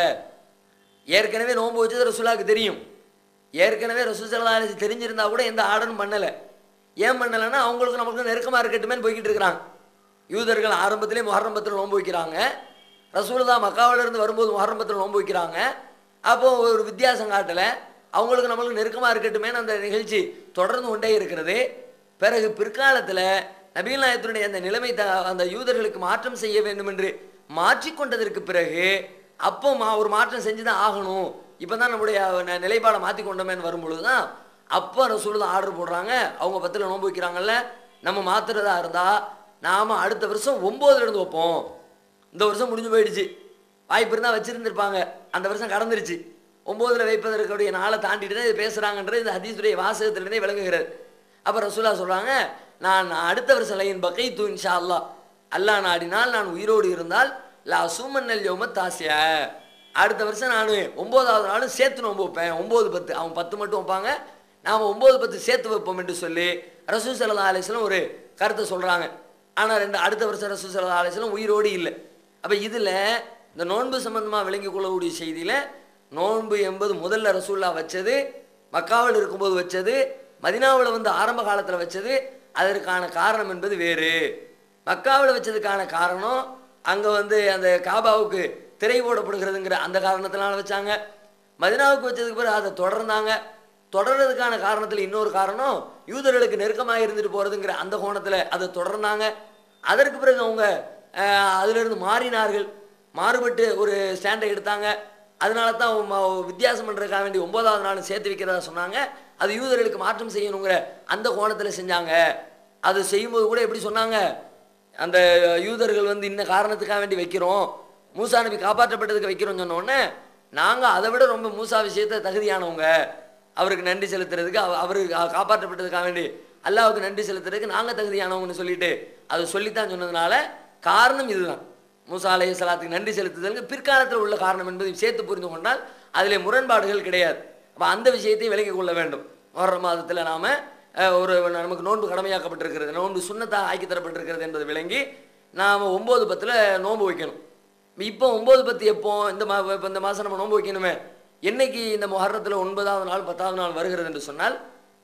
ஏற்கனவே நோன்பு வச்சது ரசூலாவுக்கு தெரியும் ஏற்கனவே ரசூல் சல்லா அலிஸ் தெரிஞ்சிருந்தா கூட எந்த ஆர்டரும் பண்ணலை ஏன் பண்ணலைன்னா அவங்களுக்கு நமக்கு நெருக்கமாக இருக்கட்டுமேன்னு போய்கிட்டு இருக்கிறாங்க யூதர்கள் ஆரம்பத்திலே முஹர்ரம்பத்தில் நோன்பு வைக்கிறாங்க ரசூலுதா மக்காவில இருந்து வரும்போது முஹர்ரம்பத்தில் நோன்பு வைக்கிறாங்க அப்போ ஒரு வித்தியாசம் காட்டலை அவங்களுக்கு நம்மளுக்கு நெருக்கமாக இருக்கட்டுமேன்னு அந்த நிகழ்ச்சி தொடர்ந்து கொண்டே இருக்கிறது பிறகு பிற்காலத்தில் நபீல் நாயத்தினுடைய அந்த நிலைமை த அந்த யூதர்களுக்கு மாற்றம் செய்ய வேண்டும் என்று மாற்றிக்கொண்டதற்கு பிறகு அப்போ மா ஒரு மாற்றம் செஞ்சு தான் ஆகணும் இப்போ தான் நம்முடைய ந- நிலைப்பாடை மாற்றி கொண்டோமேன்னு வரும்பொழுது தான் அப்போ ரசூல் தான் ஆர்டர் போடுறாங்க அவங்க பத்தில் நோன்பு வைக்கிறாங்கல்ல நம்ம மாத்துறதா இருந்தால் நாம் அடுத்த வருஷம் ஒம்போதுல இருந்து வைப்போம் இந்த வருஷம் முடிஞ்சு போயிடுச்சு வாய்ப்பு இருந்தால் வச்சிருந்திருப்பாங்க அந்த வருஷம் கடந்துருச்சு ஒம்போதுல வைப்பதற்குடைய நாளை தாண்டிட்டு தான் இது பேசுகிறாங்கன்றது இந்த ஹதீஸுடைய வாசகத்திலிருந்தே விளங்குகிறது அப்போ ரசூலா சொல்கிறாங்க நான் அடுத்த வருஷம் லைன் பக்கை தூ இன்ஷா அல்லாஹ் அல்லாஹ் நாடினால் நான் உயிரோடு இருந்தால் லா சூமன்னல் யோம தாசிய அடுத்த வருஷம் நான் ஒம்போதாவது நாளும் சேர்த்து நோம்பு வைப்பேன் ஒம்பது பத்து அவன் பத்து மட்டும் வைப்பாங்க நாம் ஒம்பது பத்து சேர்த்து வைப்போம் என்று சொல்லி ரசூல் சல்லா அலிஸ்லாம் ஒரு கருத்தை சொல்கிறாங்க ஆனால் ரெண்டு அடுத்த வருஷம் ரசூல் சல்லா அலிஸ்லாம் உயிரோடு இல்லை அப்போ இதில் இந்த நோன்பு சம்பந்தமாக விளங்கிக் கொள்ளக்கூடிய செய்தியில் நோன்பு என்பது முதல்ல ரசூல்லா வச்சது மக்காவில் இருக்கும்போது வச்சது மதினாவில் வந்து ஆரம்ப காலத்தில் வச்சது அதற்கான காரணம் என்பது வேறு மக்காவில் வச்சதுக்கான காரணம் அங்கே வந்து அந்த காபாவுக்கு திரை போடப்படுகிறதுங்கிற அந்த காரணத்தினால வச்சாங்க மதினாவுக்கு வச்சதுக்கு பிறகு அதை தொடர்ந்தாங்க தொடர்றதுக்கான காரணத்தில் இன்னொரு காரணம் யூதர்களுக்கு நெருக்கமாக இருந்துட்டு போகிறதுங்கிற அந்த கோணத்தில் அதை தொடர்ந்தாங்க அதற்கு பிறகு அவங்க அஹ், அதிலிருந்து மாறினார்கள் மாறுபட்டு ஒரு ஸ்டாண்டை எடுத்தாங்க அதனால தான் அவங்க ம- வித்தியாசம் பண்ணுறதுக்காக வேண்டி ஒன்பதாவது நாள் சேர்த்து வைக்கிறதா சொன்னாங்க அது யூதர்களுக்கு மாற்றம் செய்யணுங்கிற அந்த கோணத்தில் செஞ்சாங்க அது செய்யும்போது கூட எப்படி சொன்னாங்க அந்த யூதர்கள் வந்து இந்த காரணத்துக்காக வேண்டி வைக்கிறோம் மூசா நபி காப்பாற்றப்பட்டதுக்கு வைக்கிறோம் சொன்ன உடனே நாங்கள் அதை விட ரொம்ப மூசா விஷயத்தை தகுதியானவங்க அவருக்கு நன்றி செலுத்துறதுக்கு அவ- அவருக்கு கா- காப்பாற்றப்பட்டதுக்காக வேண்டி அல்லாவுக்கு நன்றி செலுத்துறதுக்கு நாங்கள் தகுதியானவங்கன்னு சொல்லிட்டு அதை சொல்லித்தான் சொன்னதுனால காரணம் இதுதான் மூசா அலைஹி ஸலாத்துக்கு நன்றி செலுத்துதலுக்கு பிற்காலத்தில் உள்ள காரணம் என்பதை சேர்த்து புரிந்து கொண்டால் அதிலே முரண்பாடுகள் கிடையாது அப்போ அந்த விஷயத்தை விலகிக் கொள்ள வேண்டும் வர்ற மாதத்தில் நாம் ஒரு நமக்கு நோன்பு கடமையாக்கப்பட்டிருக்கிறது நோன்பு சுண்ணத்தாக ஆக்கி தரப்பட்டிருக்கிறது என்பதை விளங்கி நாம் ஒம்பது பத்தில் நோன்பு வைக்கணும் இப்போ ஒம்பது பத்து எப்போ இந்த மா இப்போ இந்த மாதம் நம்ம நோன்பு வைக்கணுமே என்னைக்கு இந்த முஹர்ரத்தில் ஒன்பதாவது நாள் பத்தாவது நாள் வருகிறது என்று சொன்னால்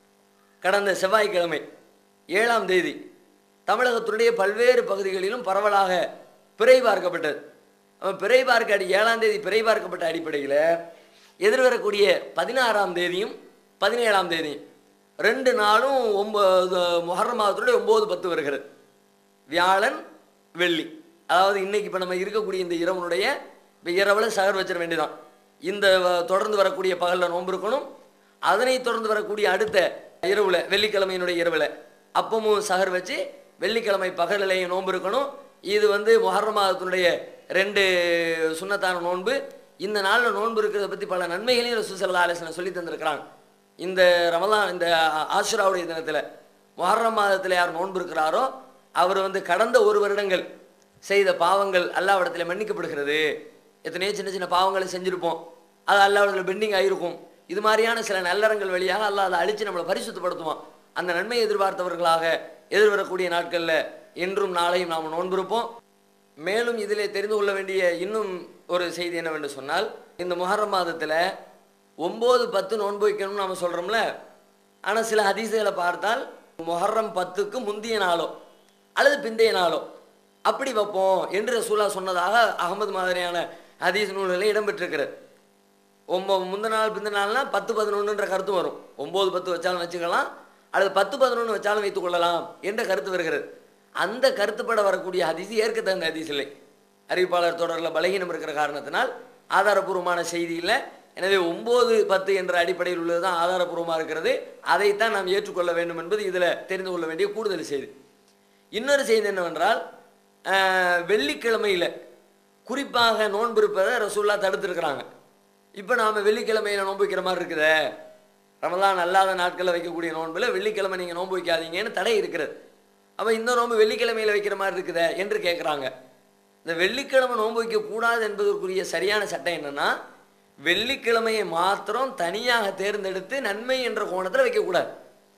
கடந்த செவ்வாய்க்கிழமை ஏழாம் தேதி தமிழகத்தினுடைய பல்வேறு பகுதிகளிலும் பரவலாக பிறை பார்க்கப்பட்டது அப்ப பிறை பார்க்க அடி ஏழாம் தேதி பிறை பார்க்கப்பட்ட அடிப்படையில் எதிர்வரக்கூடிய பதினாறாம் தேதியும் பதினேழாம் தேதியும் ரெண்டு நாளும் ஒன்பது முஹர்ரம் மாதத்தினுடைய ஒம்பது பத்து வருகிறது வியாழன் வெள்ளி அதாவது இன்னைக்கு இப்போ நம்ம இருக்கக்கூடிய இந்த இரவனுடைய இப்போ இரவில் சகர் வச்சிட வேண்டியதான் இந்த வ- தொடர்ந்து வரக்கூடிய பகலில் நோன்பு இருக்கணும் அதனை தொடர்ந்து வரக்கூடிய அடுத்த இரவுல வெள்ளிக்கிழமையினுடைய இரவுல அப்பமும் சகர் வச்சு வெள்ளிக்கிழமை பகலிலையும் நோன்பு இருக்கணும் இது வந்து முஹர்ரம் மாதத்தினுடைய ரெண்டு சுன்னத்தான நோன்பு இந்த நாளில் நோன்பு இருக்கிறத பற்றி பல நன்மைகளையும் ரசூல் ஸல்லல்லாஹு அலைஹி வஸல்லம் சொல்லி தந்திருக்கிறாங்க இந்த ரமலான் இந்த ஆஷுராவுடைய தினத்தில் முஹர்ரம் மாதத்தில் யார் நோன்பு இருக்கிறாரோ அவர் வந்து கடந்த ஒரு வருடங்கள் செய்த பாவங்கள் அல்லாவிடத்தில் மன்னிக்கப்படுகிறது எத்தனையோ சின்ன சின்ன பாவங்களை செஞ்சுருப்போம் அது அல்லாவிடத்தில் பெண்டிங் ஆகிருக்கும் இது மாதிரியான சில நல்லறங்கள் வழியாக அல்லாஹ் அதை அழித்து நம்மளை பரிசுத்தப்படுத்துவான் அந்த நன்மையை எதிர்பார்த்தவர்களாக எதிர்வரக்கூடிய நாட்களில் இன்றும் நாளையும் நாம் நோன்பிருப்போம் மேலும் இதிலே தெரிந்து கொள்ள வேண்டிய இன்னும் ஒரு செய்தி என்னவென்று சொன்னால் இந்த முஹர்ரம் மாதத்தில் ஒம்பது பத்து நோன்பு வைக்கணும்னு நம்ம சொல்கிறோம்ல ஆனால் சில ஹதீஸுகளை பார்த்தால் முஹர்ரம் பத்துக்கு முந்தைய நாளோ அல்லது பிந்தைய நாளோ அப்படி வைப்போம் என்று ரசூலா சொன்னதாக அகமது மாதிரியான ஹதீஸ் நூல்களில் இடம்பெற்றிருக்கிறது ஒம்பது முந்தின நாள் பிந்தின நாள்னா பத்து பதினொன்றுன்ற கருத்து வரும் ஒம்பது பத்து வச்சாலும் வச்சுக்கலாம் அல்லது பத்து பதினொன்று வச்சாலும் வைத்துக் கொள்ளலாம் என்ற கருத்து வருகிறது அந்த கருத்துப்பட வரக்கூடிய ஹதீஸ் ஏற்க தகுந்த ஹதீஸ் இல்லை அறிவிப்பாளர் தொடரில் பலகீனம் இருக்கிற காரணத்தினால் ஆதாரபூர்வமான செய்தி இல்லை எனவே ஒம்பது பத்து என்ற அடிப்படையில் உள்ளது தான் ஆதாரபூர்வமாக இருக்கிறது அதைத்தான் நாம் ஏற்றுக்கொள்ள வேண்டும் என்பது இதில் தெரிந்து கொள்ள வேண்டிய கூடுதல் செய்தி இன்னொரு செய்தி என்னவென்றால் ஆஹ், வெள்ளிக்கிழமையில் குறிப்பாக நோன்பு இருப்பதை ரசூல்லா தடுத்துருக்குறாங்க இப்போ நாம் வெள்ளிக்கிழமையில் நோன்பு வைக்கிற மாதிரி இருக்குதே ரமலான் அல்லாத நாட்களில் வைக்கக்கூடிய நோன்பில் வெள்ளிக்கிழமை நீங்கள் நோன்பு வைக்காதீங்கன்னு தடை இருக்கிறது அப்போ இந்த நோன்பு வெள்ளிக்கிழமையில் வைக்கிற மாதிரி இருக்குதே என்று கேட்குறாங்க இந்த வெள்ளிக்கிழமை நோன்பு வைக்கக்கூடாது என்பதற்குரிய சரியான சட்டம் என்னன்னா வெள்ளிக்கிழமையை மாத்திரம் தனியாக தேர்ந்தெடுத்து நன்மை என்ற கோணத்தில் வைக்கக்கூடாது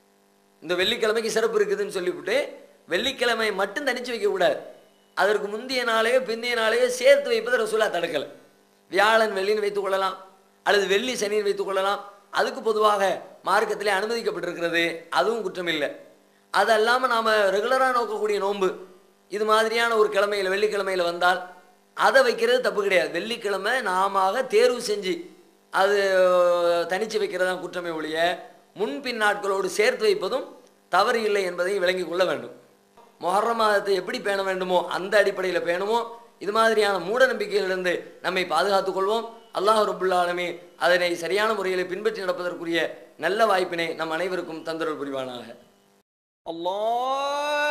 இந்த வெள்ளிக்கிழமைக்கு சிறப்பு இருக்குதுன்னு சொல்லிவிட்டு வெள்ளிக்கிழமை மட்டும் தனிச்சு வைக்கக்கூடாது அதற்கு முந்தைய நாளையோ பிந்தைய நாளையோ சேர்த்து வைப்பதை ரசூலா தடுக்கலை வியாழன் வெள்ளின்னு வைத்துக் கொள்ளலாம் அல்லது வெள்ளி சனின்னு வைத்துக் கொள்ளலாம் அதுக்கு பொதுவாக மார்க்கத்திலே அனுமதிக்கப்பட்டிருக்கிறது அதுவும் குற்றம் இல்லை அது அல்லாமல் நாம் ரெகுலராக நோக்கக்கூடிய நோன்பு இது மாதிரியான ஒரு கிழமையில் வெள்ளிக்கிழமையில் வந்தால் அதை வைக்கிறது தப்பு கிடையாது வெள்ளிக்கிழமை நாம தேர்வு செஞ்சு அது தனிச்சு வைக்கிறது தான் குற்றமே ஒழிய முன்பின் நாட்களோடு சேர்த்து வைப்பதும் தவறு இல்லை என்பதையும் விளங்கிக் கொள்ள வேண்டும் மொஹர்ரம் மாதத்தை எப்படி பேண வேண்டுமோ அந்த அடிப்படையில் பேணுமோ இது மாதிரியான மூட நம்பிக்கைகளிலிருந்து நம்மை பாதுகாத்துக் கொள்வோம் அல்லாஹ் ரபுல்லா ஆலமீ அதனை சரியான முறையில் பின்பற்றி நடப்பதற்குரிய நல்ல வாய்ப்பினை நம் அனைவருக்கும் தந்தருள் புரிவானாக الله